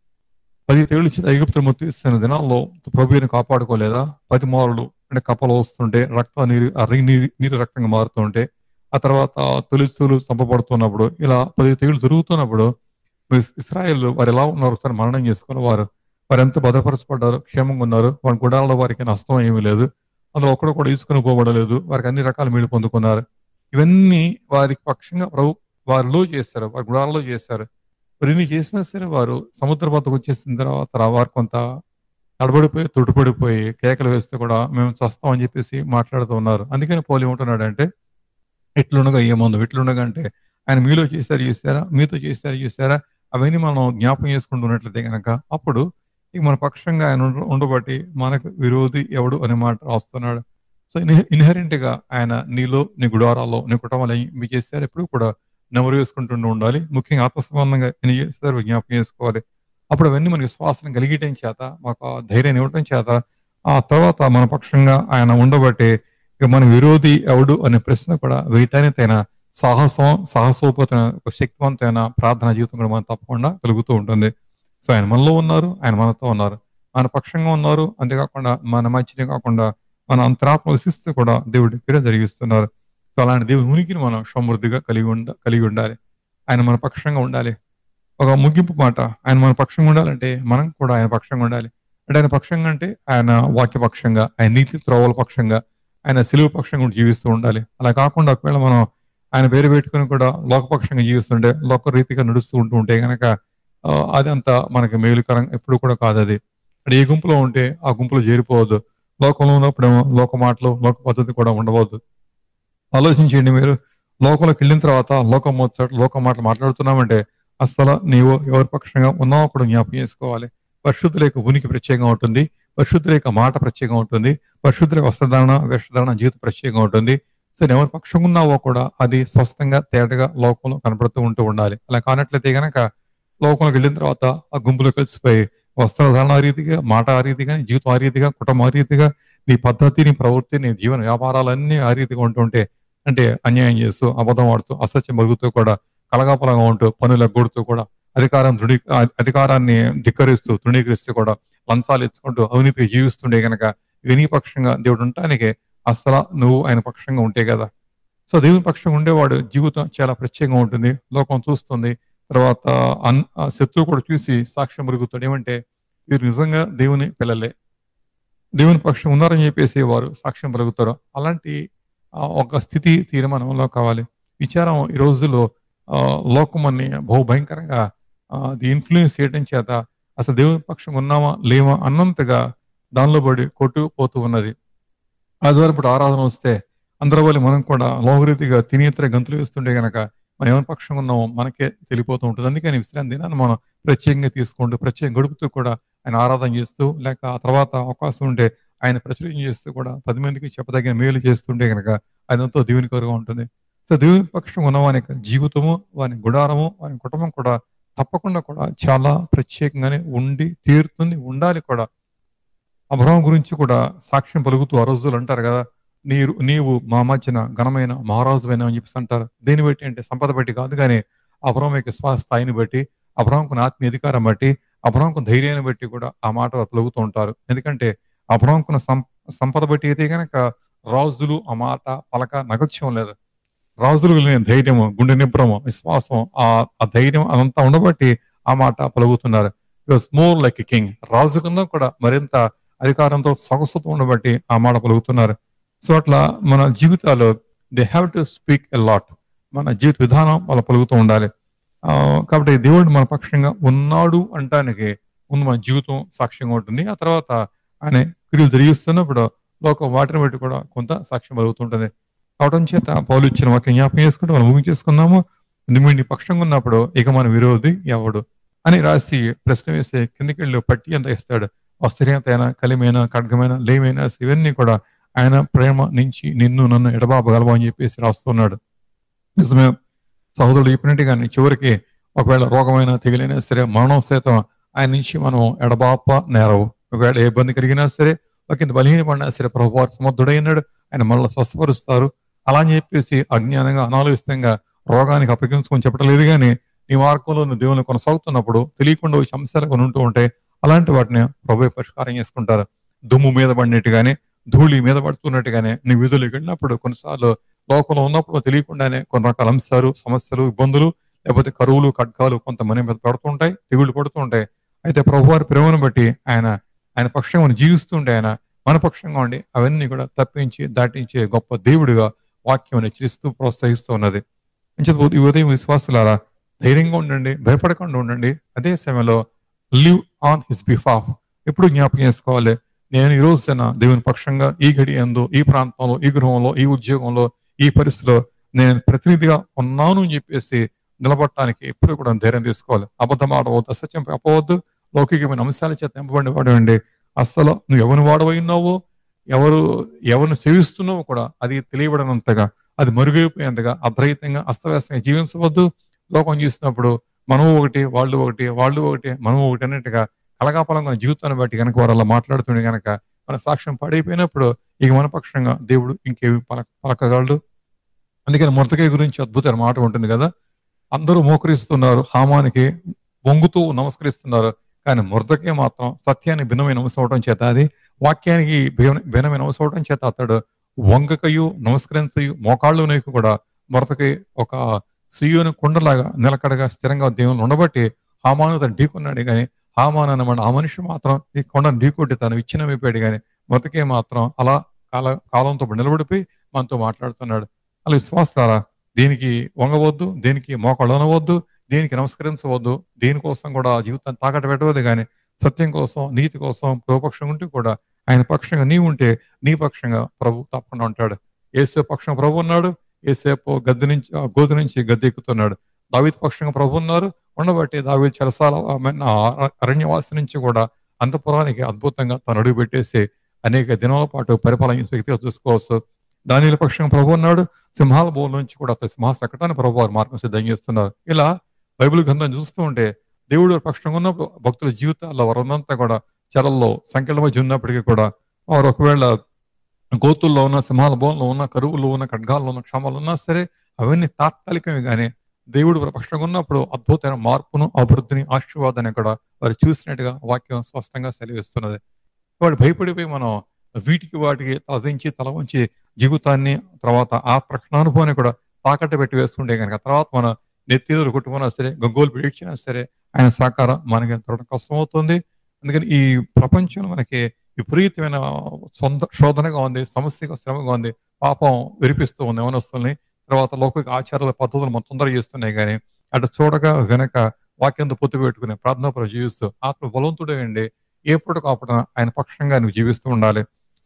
పది తెగులు చేత ఐగుప్తులు ముత్తి వేసిన దినాల్లో ప్రభుని కాపాడుకోలేదా పది మారులు అంటే కప్పలు వస్తుంటే రక్త నీరు ఆ రి- నీరు నీరు రక్తంగా మారుతుంటే ఆ తర్వాత తొలిస్తులు చంపబడుతున్నప్పుడు ఇలా పది తెగులు జరుగుతున్నప్పుడు ఇస్- ఇస్రాయేల్ వారు ఎలా ఉన్నారు ఒకసారి మరణం చేసుకున్న వారు వారు ఎంత భద్రపరచబడ్డారు క్షేమంగా ఉన్నారు వారి గుడాలలో వారికి నష్టం ఏమీ లేదు అందులో ఒక్కడు కూడా తీసుకుని పోబడలేదు వారికి అన్ని రకాల మేలు పొందుకున్నారు ఇవన్నీ వారికి పక్షంగా ప్రభు వారిలో చేశారు వారి గుడాలలో చేశారు మరి ఇన్ని చేసినా సరే వారు సముద్ర బద్దకు వచ్చేసిన తర్వాత వారు కొంత తడబడిపోయి తుడిపడిపోయి కేకలు వేస్తే కూడా మేము చస్తామని చెప్పేసి మాట్లాడుతూ ఉన్నారు అందుకని పోలి ఉంటున్నాడు అంటే ఇట్లుండగా ఏముందో ఇట్లుండగా అంటే ఆయన మీలో చేశారు చేశారా మీతో చేశారు చేశారా అవన్నీ మనం జ్ఞాపకం చేసుకుంటున్నట్లయితే కనుక అప్పుడు ఇక మన పక్షంగా ఆయన ఉండ- ఉండబట్టి మనకు విరోధి ఎవడు అనే మాట రాస్తున్నాడు సో ఇన్హరెంట్ గా ఆయన నీలో నీ గుడారాల్లో నీ కుటుంబాలు మీ చేశారు ఎప్పుడు కూడా నెమరు వేసుకుంటూ ఉండాలి ముఖ్యంగా ఆత్మ సంబంధంగా ఎన్ని చేశారు జ్ఞాపకం చేసుకోవాలి అప్పుడు అవన్నీ మనకి శ్వాసను కలిగటం చేత మాకు ఆ ధైర్యాన్ని ఇవ్వటం చేత ఆ తర్వాత మన పక్షంగా ఆయన ఉండబట్టి ఇక మన విరోధి ఎవడు అనే ప్రశ్న కూడా వేయటానికి తగిన సాహసం సాహసోపతమైన ఒక శక్తివంతమైన ప్రార్థన జీవితం కూడా మనం తప్పకుండా కలుగుతూ ఉంటుంది సో ఆయన మనలో ఉన్నారు ఆయన మనతో ఉన్నారు మన పక్షంగా ఉన్నారు అంతేకాకుండా మన మధ్యనే కాకుండా మన అంతరాత్మ విశిస్తూ కూడా దేవుడి క్రియ జరిగిస్తున్నారు సో అలాంటి దేవుడి ఉనికిని మనం సమృద్ధిగా కలిగి ఉండ కలిగి ఉండాలి ఆయన మన పక్షంగా ఉండాలి ఒక ముగింపు మాట ఆయన మన పక్షంగా ఉండాలంటే మనం కూడా ఆయన పక్షంగా ఉండాలి అంటే ఆయన పక్షంగా అంటే ఆయన వాక్య పక్షంగా ఆయన నీతి త్రోవల పక్షంగా ఆయన సిలువ పక్షంగా కూడా జీవిస్తూ ఉండాలి అలా కాకుండా ఒకవేళ మనం ఆయన పేరు పెట్టుకుని కూడా లోకపక్షంగా జీవిస్తుంటే లోక రీతిగా నడుస్తూ ఉంటూ ఉంటే కనుక అది అంత మనకి మేలుకరం ఎప్పుడు కూడా కాదు అది అంటే ఏ గుంపులో ఉంటే ఆ గుంపులో చేరిపోవద్దు లోకంలో ఉన్నప్పుడేమో లోక మాటలు లోక పద్ధతి కూడా ఉండవద్దు ఆలోచించండి మీరు లోకంలోకి వెళ్ళిన తర్వాత లోకం వచ్చాడు లోక మాటలు మాట్లాడుతున్నామంటే అస్సలు నీవు ఎవరి పక్షంగా ఉన్నావో కూడా జ్ఞాపకం చేసుకోవాలి పరిశుద్ధుల యొక్క ఉనికి ప్రత్యేకంగా ఉంటుంది పరిశుద్ధుల యొక్క మాట ప్రత్యేకంగా ఉంటుంది పరిశుద్ధుల యొక్క వస్త్రధారణ వేషధారణ జీవితం ప్రత్యేకంగా ఉంటుంది సరే ఎవరి పక్షంగా ఉన్నావో కూడా అది స్పష్టంగా తేటగా లోకంలో కనపడుతూ ఉంటూ ఉండాలి అలా కానట్లయితే గనక లోకంలోకి వెళ్ళిన తర్వాత ఆ గుంపులో కలిసిపోయి వస్త్రధారణ ఆ రీతిగా మాట ఆ రీతిగా జీవితం ఆ రీతిగా కుటుంబం ఆ రీతిగా నీ పద్ధతి నీ ప్రవృత్తి నీ జీవన వ్యాపారాలన్నీ ఆ రీతిగా ఉంటుంటే అంటే అన్యాయం చేస్తూ అబద్ధం ఆడుతూ అసత్యం మరుగుతూ కూడా కలగాపలగా ఉంటూ పనులు ఎగ్గొడుతూ కూడా అధికారం దృఢీ అధికారాన్ని ధిక్కరిస్తూ తృణీకరిస్తూ కూడా లంచాలు ఇచ్చుకుంటూ అవినీతిగా జీవిస్తుండే గనక విని పక్షంగా దేవుడు ఉండటానికి అసలు నువ్వు ఆయన పక్షంగా ఉంటే కదా సో దేవుని పక్షంగా ఉండేవాడు జీవితం చాలా ప్రత్యేకంగా ఉంటుంది లోకం చూస్తుంది తర్వాత అన్ ఆ శత్రువు కూడా చూసి సాక్ష్యం మరుగుతాడు ఏమంటే వీరు నిజంగా దేవుని పిల్లలే దేవుని పక్షం ఉన్నారని చెప్పేసి వారు సాక్ష్యం పలుకుతారు అలాంటి ఆ, ఒక స్థితి తీర్మానంలో కావాలి విచారం ఈ రోజుల్లో ఆ, లోకం అన్ని బహు భయంకరంగా ఆ, అది ఇన్ఫ్లుయెన్స్ చేయడం చేత అసలు దేవుని పక్షం ఉన్నామా లేమా అన్నంతగా దానిలో పడి కొట్టుకుపోతూ ఉన్నది ఆదివారం ఇప్పుడు ఆరాధన వస్తే అందరూ వాళ్ళు మనం కూడా లోహరీతిగా తినేతర గంతులు వేస్తుంటే గనక మనం ఎవరి పక్షంగా ఉన్నామో మనకే తెలిపోతూ ఉంటుంది అందుకని విశ్రాంతి దినాన్ని మనం ప్రత్యేకంగా తీసుకుంటూ ప్రత్యేకంగా గడుపుతూ కూడా ఆయన ఆరాధన చేస్తూ లేక ఆ తర్వాత అవకాశం ఉంటే ఆయన ప్రచురం చేస్తూ కూడా పది మందికి చెప్పదగిన మేలు చేస్తుంటే కనుక అది ఎంతో దీవెనికరంగా ఉంటుంది సో దేవుని పక్షం ఉన్న వాని యొక్క జీవితము వాని గుడారము వాని కుటుంబం కూడా తప్పకుండా కూడా చాలా ప్రత్యేకంగానే ఉండి తీరుతుంది ఉండాలి కూడా అబ్రహం గురించి కూడా సాక్ష్యం పలుకుతూ ఆ రోజులు అంటారు కదా నీరు నీవు మా మధ్యన ఘనమైన మహారాజువైన అని చెప్పేసి అంటారు దేని బట్టి అంటే సంపద బట్టి కాదు కానీ అబ్రహం యొక్క శ్వాస స్థాయిని బట్టి అబ్రహంకు ఆత్మీయ అధికారం బట్టి అబ్రహంకు ధైర్యాన్ని బట్టి కూడా ఆ మాట పలుకుతూ ఉంటారు ఎందుకంటే అబ్రహంకున్న సం సంపద బట్టి అయితే కనుక రాజులు ఆ మాట పలక నగత్యం లేదు రాజులు లేని ధైర్యము గుండె నిబ్రము విశ్వాసం ఆ ఆ ధైర్యం అదంతా ఉండబట్టి ఆ మాట పలుకుతున్నారు వాస్ మోర్ లైక్ కింగ్ రాజు కన్నా కూడా మరింత అధికారంతో సొగసుతో ఉండబట్టి ఆ మాట పలుకుతున్నారు సో అట్లా మన జీవితాలు they have to speak a lot మన జీవిత విధానం వాళ్ళ పలుకుతూ ఉండాలి ఆ, కాబట్టి దేవుడు మన పక్షంగా ఉన్నాడు అంటానికి ముందు మన జీవితం సాక్ష్యంగా ఉంటుంది ఆ తర్వాత ఆయన క్రియలు జరిగిస్తున్నప్పుడు లోకం వాటిని బట్టి కూడా కొంత సాక్ష్యం పలుకుతుంటుంది అవడం చేత పౌలు ఇచ్చిన వాక్యం జ్ఞాపకం చేసుకుంటూ మనం ముగించేసుకుందాము నువ్వు నీ పక్షంగా ఉన్నప్పుడు ఇక మన విరోధి ఎవడు అని రాసి ప్రశ్న వేసి కిందికి వెళ్ళి పట్టి ఎంత ఇస్తాడు వస్త్రీయతైనా కలిమైనా ఖడ్గమైన లేమైనా ఇవన్నీ కూడా ఆయన ప్రేమ నుంచి నిన్ను నన్ను ఎడబాపగలవా అని చెప్పేసి రాస్తున్నాడు నిజమే సహోదరుడు చెప్పినట్టుగానే చివరికి ఒకవేళ రోగమైన తెగిలైనా సరే మరణం సైతం ఆయన నుంచి మనం ఎడబాప నేరవు ఒకవేళ ఏ ఇబ్బంది కలిగినా సరే ఒక బలహీనపడినా సరే ప్రభు వారు సమర్థుడైనాడు ఆయన మళ్ళీ స్వస్థపరుస్తారు అలా అని చెప్పేసి అజ్ఞానంగా అనాలోచితంగా రోగానికి అప్పగించుకొని చెప్పట్లేదు కానీ నీ మార్గంలో నువ్వు దేవుని కొనసాగుతున్నప్పుడు తెలియకుండా వచ్చి అంశాలు కొన్ని ఉంటూ ఉంటాయి అలాంటి వాటిని ప్రభు పరిష్కారం చేసుకుంటారు దుమ్ము మీద పడినట్టుగానే ధూళి మీద పడుతున్నట్టుగానే నీ విధులకు వెళ్ళినప్పుడు కొన్నిసార్లు లోకంలో ఉన్నప్పుడు తెలియకుండానే కొన్ని రకాల అంశాలు సమస్యలు ఇబ్బందులు లేకపోతే కరువులు ఖడ్గాలు కొంతమంది మీద పడుతుంటాయి తెగుళ్ళు పడుతుంటాయి అయితే ప్రభు వారి ప్రేమను బట్టి ఆయన ఆయన పక్షంగా మనం జీవిస్తుంటే ఆయన మన పక్షంగా ఉండి అవన్నీ కూడా తప్పించి దాటించే గొప్ప దేవుడిగా వాక్యం హెచ్చరిస్తూ ప్రోత్సహిస్తూ ఉన్నది అంచేత ఈ ఉదయం విశ్వాసులారా ధైర్యంగా ఉండండి భయపడకుండా ఉండండి అదే సమయంలో లివ్ ఆన్ హిస్ బిఫాఫ్ ఎప్పుడు జ్ఞాపకం చేసుకోవాలి నేను ఈ రోజున దేవుని పక్షంగా ఈ గడి ఎందు ఈ ప్రాంతంలో ఈ గృహంలో ఈ ఉద్యోగంలో ఈ పరిస్థితిలో నేను ప్రతినిధిగా ఉన్నాను అని చెప్పేసి నిలబడటానికి ఎప్పుడు కూడా ధైర్యం తీసుకోవాలి అబద్ధం ఆడవద్దు అసత్యం చెప్పవద్దు లౌకికమైన అంశాల చేత ఎంపబడి వాడండి అస్సలు నువ్వు ఎవరిని వాడవైనావో ఎవరు ఎవరిని సేవిస్తున్నావో కూడా అది తెలియబడినంతగా అది మరుగైపోయేంతగా అర్ధరహితంగా అస్తవ్యస్తంగా జీవించవద్దు లోకం చూసినప్పుడు మనం ఒకటి వాళ్ళు ఒకటి వాళ్ళు ఒకటి మనం ఒకటి అన్నట్టుగా కలగాపలంగా జీవితాన్ని బట్టి కనుక వారు అలా మాట్లాడుతుండే కనుక మన సాక్ష్యం పాడైపోయినప్పుడు ఇక మన పక్షంగా దేవుడు ఇంకేమి పలక పలకగలడు అందుకని మొరతకాయ గురించి అద్భుతమైన మాట ఉంటుంది కదా అందరూ మోకరిస్తున్నారు హామానికి వంగుతూ నమస్కరిస్తున్నారు కానీ మురదకే మాత్రం సత్యాన్ని భిన్నమైన అంశం అవడం చేత అది వాక్యానికి భిన్న- భిన్నమైన అంశం అవడం చేత అతడు వంగకయు నమస్కరించయు మోకాళ్ళు నీకు కూడా మురతకి ఒక సియోని కొండలాగా నిలకడగా స్థిరంగా దేవుని ఉండబట్టి హామాను తను ఢీకొన్నాడు కానీ హామాన్ అన్నమాట ఆ మనిషి మాత్రం ఈ కొండను ఢీకొట్టి తను విచ్ఛిన్నమైపోయాడు కానీ మొదటికే మాత్రం అలా కాల కాలంతో నిలబడిపోయి మనతో మాట్లాడుతున్నాడు అలా విశ్వాసారా దీనికి వంగవద్దు దేనికి మోకాళ్ళు అనవద్దు దేనికి నమస్కరించవద్దు దేనికోసం కూడా జీవితాన్ని తాకట్టు పెట్టవద్దు కానీ సత్యం కోసం నీతి కోసం ప్రభుపక్షం ఉంటే కూడా ఆయన పక్షంగా నీ ఉంటే నీ పక్షంగా ప్రభు తప్పకుండా ఉంటాడు ఏసే పక్షం ప్రభు ఉన్నాడు ఏసేపు గద్దె నుంచి ఆ గోధు నుంచి గద్దె ఎక్కుతున్నాడు దావీద్ పక్షంగా ప్రభు ఉన్నారు ఉండబట్టి దావీద్ చెరసాల ఆ అరణ్యవాసి నుంచి కూడా అంతపురానికి అద్భుతంగా తను అడుగు పెట్టేసి అనేక దినాల పాటు పరిపాలన వ్యక్తిగా చూసుకోవచ్చు దానిల పక్షంగా ప్రభు ఉన్నాడు సింహాల బోల్ నుంచి కూడా అతని సింహాస ఎక్కడానికి ప్రభు వారు మార్గం సిద్ధం చేస్తున్నారు ఇలా బైబిల్ గ్రంథం చూస్తూ ఉంటే దేవుడు పక్షంగా ఉన్నప్పుడు భక్తుల జీవితాల్లో వారంతా కూడా చెరల్లో సంఖ్యల మధ్య ఉన్నప్పటికీ కూడా వారు ఒకవేళ గోతుల్లో ఉన్న సింహాల బోన్లో ఉన్న కరువులో ఉన్న ఖడ్గాల్లో ఉన్న క్షమాలు ఉన్నా సరే అవన్నీ తాత్కాలికమే కానీ దేవుడు వారి పక్షంగా ఉన్నప్పుడు అద్భుతమైన మార్పును అభివృద్ధిని ఆశీర్వాదాన్ని కూడా వారు చూసినట్టుగా వాక్యం స్పష్టంగా సెలవిస్తున్నది వాడు భయపడిపోయి మనం వీటికి వాటికి తలదించి తల వంచి జీవితాన్ని తర్వాత ఆ ప్రక్షణానుభవాన్ని కూడా తాకట్టు పెట్టి వేసుకుంటే కనుక తర్వాత మన నెత్తిలో కొట్టుకున్నా సరే గగ్గోలు పిడిచినా సరే ఆయన సహకారం మనకి ఎంతో కష్టమవుతుంది అందుకని ఈ ప్రపంచంలో మనకి విపరీతమైన సొంత శోధనగా ఉంది సమస్యగా శ్రమగా ఉంది పాపం విరిపిస్తూ ఉంది యవనస్తుల్ని తర్వాత లౌకిక ఆచారాల పద్ధతులు మొత్తం తొందర చేస్తున్నాయి కానీ అటు చూడగా వెనక వాక్యంతో పొత్తు పెట్టుకుని ప్రార్థన జీవిస్తూ ఆత్మ బలవంతుడే అండి ఎప్పుడు కాపున ఆయన పక్షంగా నువ్వు జీవిస్తూ ఉండాలి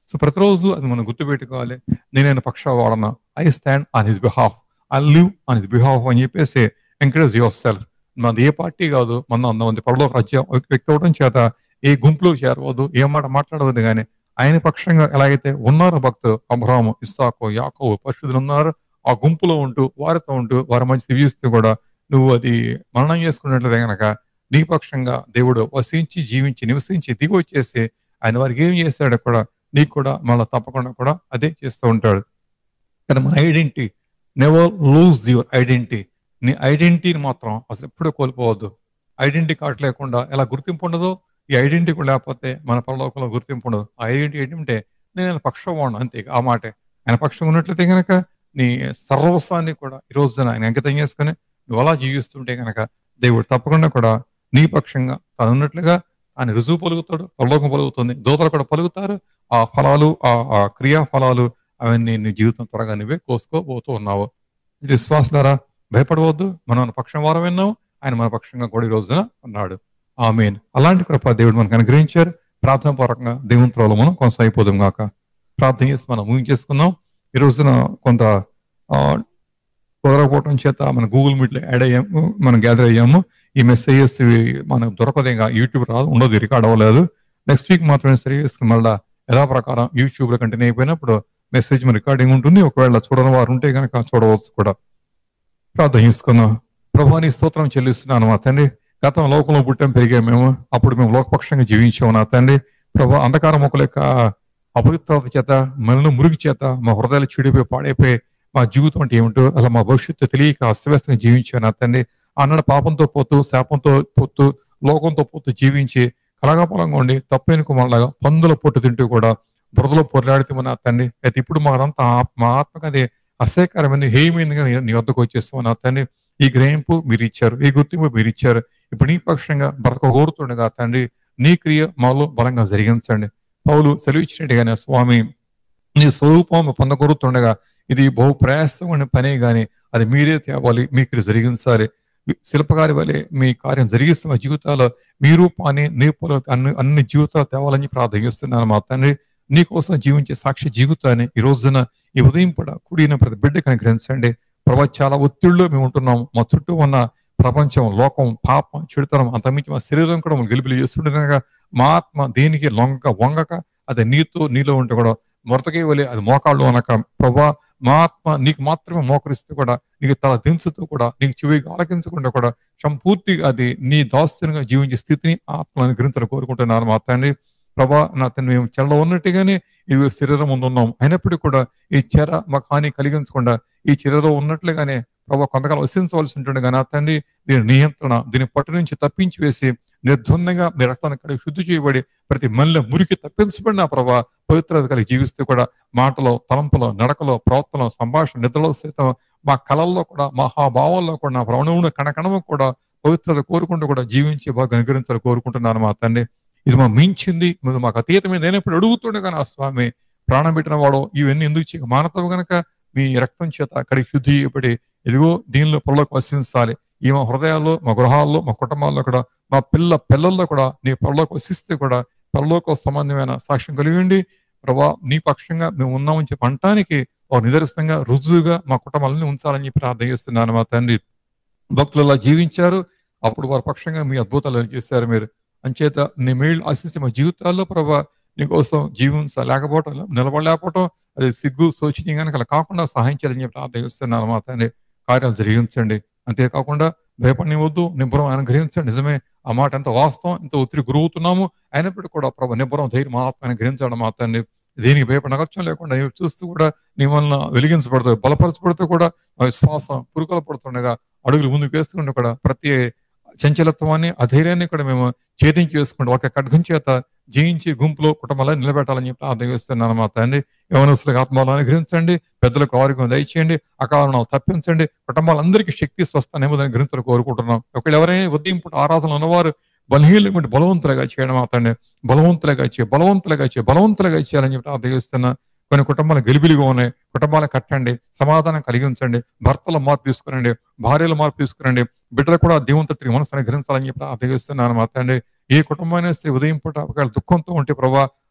సో ప్రతిరోజు అది మనం గుర్తుపెట్టుకోవాలి నేను పక్ష వాడన I stand on his behalf I live on his behalf అని చెప్పేసి ఎంకరేజ్ యువర్ సెల్ఫ్ మనది ఏ పార్టీ కాదు మన అంతమంది పరలోక రాజ్యం వ్యక్తి అవడం చేత ఏ గుంపులో చేరవద్దు ఏ మాట మాట్లాడవద్దు కానీ ఆయన పక్షంగా ఎలాగైతే ఉన్నారో భక్తులు అబ్రాహము ఇస్సాకు యాకో పరిశుద్ధులు ఉన్నారు ఆ గుంపులో ఉంటూ వారితో ఉంటూ వారి మధ్య జీవిస్తూ కూడా నువ్వు అది మరణం చేసుకున్నట్లయితే గనక నీ పక్షంగా దేవుడు వసించి జీవించి నివసించి దిగి వచ్చేసి ఆయన వారికి ఏం చేస్తాడో కూడా నీకు కూడా మళ్ళీ తప్పకుండా కూడా అదే చేస్తూ ఉంటాడు కానీ మన identity never lose your identity నీ ఐడెంటిటీని మాత్రం అసలు ఎప్పుడూ కోల్పోవద్దు ఐడెంటిటీ కార్డు లేకుండా ఎలా గుర్తింపు ఉండదో ఈ ఐడెంటిటీ కూడా లేకపోతే మన పరలోకంలో గుర్తింపు ఉండదు ఆ ఐడెంటిటీ ఏంటంటే నేను ఆయన పక్షం వాడు అంతే ఆ మాటే ఆయన పక్షం ఉన్నట్లయితే కనుక నీ సర్వస్వాన్ని కూడా ఈ రోజున ఆయన అంకితం చేసుకుని నువ్వు అలా జీవిస్తుంటే కనుక దేవుడు తప్పకుండా కూడా నీ పక్షంగా తను ఉన్నట్లుగా ఆయన రుజువు పలుకుతాడు పరలోకం పలుకుతుంది దోతలు కూడా పలుకుతారు ఆ ఫలాలు ఆ ఆ క్రియా ఫలాలు అవన్నీ నీ జీవితం త్వరగా నువ్వే కోసుకోబోతూ ఉన్నావు ఇది విశ్వాసులారా భయపడవద్దు మనం మన పక్షం వారం విన్నాం ఆయన మన పక్షంగా కూడా ఈ రోజున ఉన్నాడు ఆమెన్ అలాంటి కృప దేవుడు మనకు అనుగ్రహించారు ప్రార్థన పూర్వకంగా దేవుని త్రోలో మనం కొనసాగిపోదాం గాక ప్రార్థన చేసి మనం ఊహించేసుకుందాం ఈ రోజున కొంత ఆ, కుదరకపోవటం చేత మన గూగుల్ మీట్ లో యాడ్ అయ్యాము మనం గ్యాదర్ అయ్యాము ఈ మెసేజెస్ మనకు దొరకదు ఇంకా యూట్యూబ్ రాదు ఉండదు రికార్డ్ అవ్వలేదు నెక్స్ట్ వీక్ మాత్రమే సరి చేసుకుని మళ్ళా యథా ప్రకారం యూట్యూబ్ లో కంటిన్యూ అయిపోయినప్పుడు మెసేజ్ రికార్డింగ్ ఉంటుంది ఒకవేళ చూడని వారు ఉంటే కనుక చూడవచ్చు కూడా ప్రార్థన చేసుకుందాం ప్రభా నీ స్తోత్రం చెల్లిస్తున్నాను మా తండ్రి గతం లోకంలో పుట్టాం పెరిగాం మేము అప్పుడు మేము లోకపక్షంగా జీవించాము నా తండ్రి ప్రభా అంధకార మొక్కల యొక్క అపవిత్రత చేత మనల్ని మురుగు చేత మా హృదయాలు చెడిపోయి పాడైపోయి మా జీవితం అంటే ఏమిటో అలా మా భవిష్యత్తు తెలియక అస్తవ్యస్తంగా జీవించాను నా తండ్రి అన్నడ పాపంతో పోతూ శాపంతో పోతూ లోకంతో పోతూ జీవించి కలగాపలంగా ఉండి తప్పేనుకు మళ్ళా పందుల పొట్టు తింటూ కూడా బురదలో పొరలాడితే నా తండ్రి అయితే ఇప్పుడు మాదంతా ఆ- మా ఆత్మకు అది అసహ్యకరమైన హేయమైనగా నీ- నీ వద్దకు వచ్చేస్తాం నా తండ్రి ఈ గ్రహింపు మీరు ఇచ్చారు ఈ గుర్తింపు మీరు ఇచ్చారు ఇప్పుడు నీ పక్షంగా బ్రతక కోరుతుండగా తండ్రి నీ క్రియ మాలో బలంగా జరిగించండి పౌలు సెలవు ఇచ్చినట్టుగానే స్వామి నీ స్వరూపం పొందగోరుతుండగా ఇది బహు ప్రయాసమైన పనే గాని అది మీరే తేవాలి మీకు జరిగించాలి శిల్పకారి వలె మీ కార్యం జరిగిస్తున్న జీవితాల్లో మీ రూపాన్ని నీ పొల అన్ని అన్ని జీవితాలు తేవాలని ప్రార్థన చేస్తున్నాను మా తండ్రి నీ కోసం జీవించే సాక్షి జీవితాన్ని ఈ రోజున ఈ ఉదయం కూడా కూడిన ప్రతి బిడ్డకు అనుగ్రహించండి ప్రభా చాలా ఒత్తిడిలో మేము ఉంటున్నాం మా చుట్టూ ఉన్న ప్రపంచం లోకం పాపం చెడుతనం అంతమించి మా శరీరం కూడా మనం గెలుపులు చేస్తుండగా మా ఆత్మ దేనికి లొంగక వంగక అది నీతో నీలో ఉంటే కూడా మొరతకే వలె అది మోకాళ్ళు అనక ప్రభా మా ఆత్మ నీకు మాత్రమే మోకరిస్తూ కూడా నీకు తల దించుతూ కూడా నీకు చెవిగా ఆలకించకుండా కూడా సంపూర్తిగా అది నీ దాస్తునిగా జీవించే స్థితిని ఆత్మ అనుగ్రహించాలని కోరుకుంటున్నాను మా తండ్రి ప్రభా నా తండ్రి మేము చెరలో ఉన్నట్టుగానే ఇది శరీరం ముందు ఉన్నాం అయినప్పటికీ కూడా ఈ చెర మాకు హాని కలిగించకుండా ఈ చెరలో ఉన్నట్లుగానే ప్రభా కొంతకాలం వసించవలసి ఉంటుంది కానీ నా తండ్రి దీని నియంత్రణ దీని పట్టు నుంచి తప్పించి వేసి నిర్ద్వందంగా మీ రక్తాన్ని కడిగి శుద్ధి చేయబడి ప్రతి మళ్ళీ మురికి తప్పించబడిన ప్రభా పవిత్రత కలిగి జీవిస్తూ కూడా మాటలో తలంపులో నడకలో ప్రవర్తనలో సంభాషణ నిద్రలో సైతం మా కళల్లో కూడా మా హాభావాల్లో కూడా నా ప్రవణమును కణకణము కూడా పవిత్రత కోరుకుంటూ కూడా జీవించి బాగా అనుగ్రహించాలని కోరుకుంటున్నాను మా తండ్రి ఇది మా మించింది ఇది మాకు అతీతమే నేను ఎప్పుడు అడుగుతుండగా నా స్వామి ప్రాణం పెట్టిన వాడు ఇవన్నీ ఎందుకు చేయక మానతావు గనక మీ రక్తం చేత అక్కడికి శుద్ధి చేయబడి ఇదిగో దీనిలో పొరలోకి వసించాలి ఈ మా హృదయాల్లో మా గృహాల్లో మా కుటుంబాల్లో కూడా మా పిల్ల పిల్లల్లో కూడా నీ పొరలోకి వసిస్తే కూడా పరలోక సంబంధమైన సాక్ష్యం కలిగి ఉండి ప్రభా నీ పక్షంగా మేము ఉన్నామని చెప్పి అంటానికి ఒక నిదర్శనంగా రుజువుగా మా కుటుంబాలని ఉంచాలని చెప్పి ప్రార్థన చేస్తున్నాను మా తండ్రి భక్తులు అలా జీవించారు అప్పుడు వారి పక్షంగా మీ అద్భుతాలు చేశారు మీరు అంచేత నీ మేళ్ళు ఆశిస్తే మా జీవితాల్లో ప్రభా నీకోసం జీవించలేకపోవటం నిలబడలేకపోవటం అది సిగ్గు శోచనీయంగా అలా కాకుండా సహాయం చేయాలని చెప్పి ప్రార్థన చేస్తున్నాను మా తండ్రి కార్యాలు జరిగించండి అంతేకాకుండా భయపడనివద్దు నిబ్బరం అనుగ్రహించండి నిజమే ఆ మాట ఎంత వాస్తవం ఎంత ఒత్తిడి గురవుతున్నాము అయినప్పటికీ కూడా ప్రభు నిబ్బరం ధైర్యం ఆత్మ అనుగ్రహించడం మా తండ్రి దేనికి భయపడిన అగత్యం లేకుండా నీవు చూస్తూ కూడా నీ వలన వెలిగించబడుతూ బలపరచబడుతూ కూడా ఆ విశ్వాసం పురుకలు పడుతుండగా అడుగులు ముందుకు వేస్తుండే కూడా ప్రతి చంచలత్వాన్ని అధైర్యాన్ని కూడా మేము ఛేదించి వేసుకుంటూ ఒక ఖడ్గం చేత జయించి గుంపులో కుటుంబాలను నిలబెట్టాలని చెప్పి ప్రార్థన చేస్తున్నాను మా తండ్రి యవనస్తులకు ఆత్మలను అనుగ్రహించండి పెద్దలకు ఆరోగ్యం దయచేయండి అకారణం తప్పించండి కుటుంబాలందరికీ శక్తి స్వస్థ నెమ్మదిని గ్రహించాలని కోరుకుంటున్నాం ఒకవేళ ఎవరైనా ఉదయం పూట ఆరాధన ఉన్నవారు బలహీనటువంటి బలవంతులుగా చేయడం మా తండ్రి బలవంతులుగా చేయ బలవంతులుగా చేయ బలవంతులుగా చేయాలని చెప్పి ప్రార్థన చేస్తున్నా కొన్ని కుటుంబాలు గెలిబిలిగా ఉన్నాయి కుటుంబాలు కట్టండి సమాధానం కలిగించండి భర్తల మార్పు తీసుకురండి భార్యల మార్పు తీసుకురండి బిడ్డలు కూడా దేవుని తట్టు మనసు అనుగ్రహించాలని చెప్పి ప్రార్థిస్తున్నాను మా తండ్రి ఏ కుటుంబాన్ని స్త్రీ ఉదయం పూట ఒకవేళ దుఃఖంతో ఉంటే ప్రభా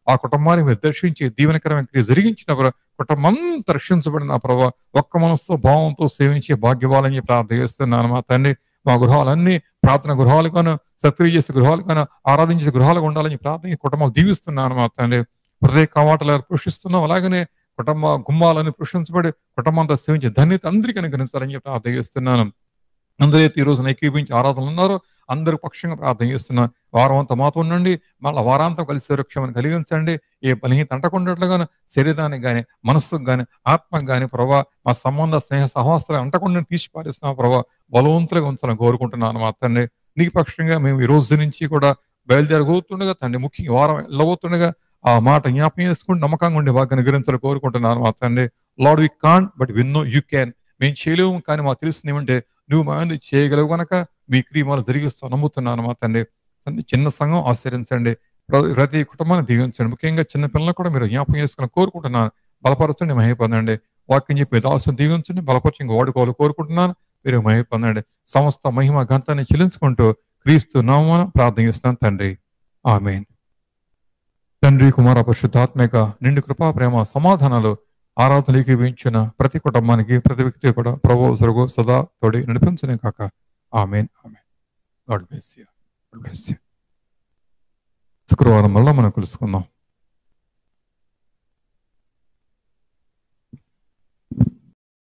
ఆ కుటుంబాన్ని మీరు దర్శించి దీవెనకరమైన క్రియ జరిగించిన ప్రభు కుటుంబంతా రక్షించబడిన ప్రభు ఒక్క మనసుతో భావంతో సేవించే భాగ్యవాలని ప్రార్థన చేస్తున్నాను మా తండ్రి మా గృహాలన్నీ ప్రార్థన గృహాలుగాను సత్క్రియ చేసే గృహాలుగాను ఆరాధించే గృహాలుగా ఉండాలని ప్రార్థన ఈ కుటుంబాలు దీవిస్తున్నాను మా తండ్రి హృదయ కవాటలు పోషిస్తున్నాం అలాగనే కుటుంబ గుమ్మాలను పోషించబడి కుటుంబంతో సేవించే ధన్యత అందరికీ అనుగ్రహించాలని చెప్పి ప్రార్థన చేస్తున్నాను అందరైతే ఈ రోజున ఏకీభించి ఆరాధనలు ఉన్నారో అందరి పక్షంగా ప్రార్థన చేస్తున్నాను వారం అంతా మాతో ఉండండి మళ్ళీ వారాంతం కలిసి రక్షమని కలిగించండి ఏ బలహీనత అంటకుండాట్లుగాను శరీరానికి కానీ మనస్సుకు కానీ ఆత్మకు కానీ ప్రభా మా సంబంధ స్నేహ సహవాసాలు అంటకుండా తీసి పారేస్తున్నాం ప్రభా బలవంతులుగా ఉంచాలని కోరుకుంటున్నాను మా తండ్రి నీ పక్షంగా మేము ఈ రోజు నుంచి కూడా బయలుదేరబోతుండగా తండ్రి ముఖ్యంగా వారం వెళ్ళబోతుండగా ఆ మాట జ్ఞాపకం చేసుకుని నమ్మకంగా ఉండే వాగ్ని గురించాలని కోరుకుంటున్నాను మా తండ్రి Lord we can't but win no you can మేము చేయలేము కానీ మాకు తెలిసింది ఏమంటే నువ్వు మా మీద చేయగలవు గనక మీ క్రియమాలు జరిగిస్తూ నమ్ముతున్నాను మా తండ్రి చిన్న సంఘం ఆశ్రయించండి ప్ర- ప్రతి కుటుంబాన్ని దీవించండి ముఖ్యంగా చిన్న పిల్లలకు కూడా మీరు జ్ఞాపకం చేసుకుని కోరుకుంటున్నాను బలపరచండి మహి పొందండి వాక్యం చెప్పి దాసం దీవించండి బలపరచి ఇంకా వాడుకోవాలి కోరుకుంటున్నాను మీరు మహి పొందండి సమస్త మహిమ గంతాన్ని చెల్లించుకుంటూ క్రీస్తు నామన ప్రార్థన చేస్తున్నాను తండ్రి ఆమెన్ తండ్రి కుమార పరిశుద్ధాత్మక నిండు కృపా ప్రేమ సమాధానాలు ఆరాధనకి వేయించిన ప్రతి కుటుంబానికి ప్రతి వ్యక్తి కూడా ప్రభు సరుగు సదా తోడి నడిపించనే కాక amen amen God bless you God bless you శుక్రవారం మళ్ళా మనం కలుసుకుందాం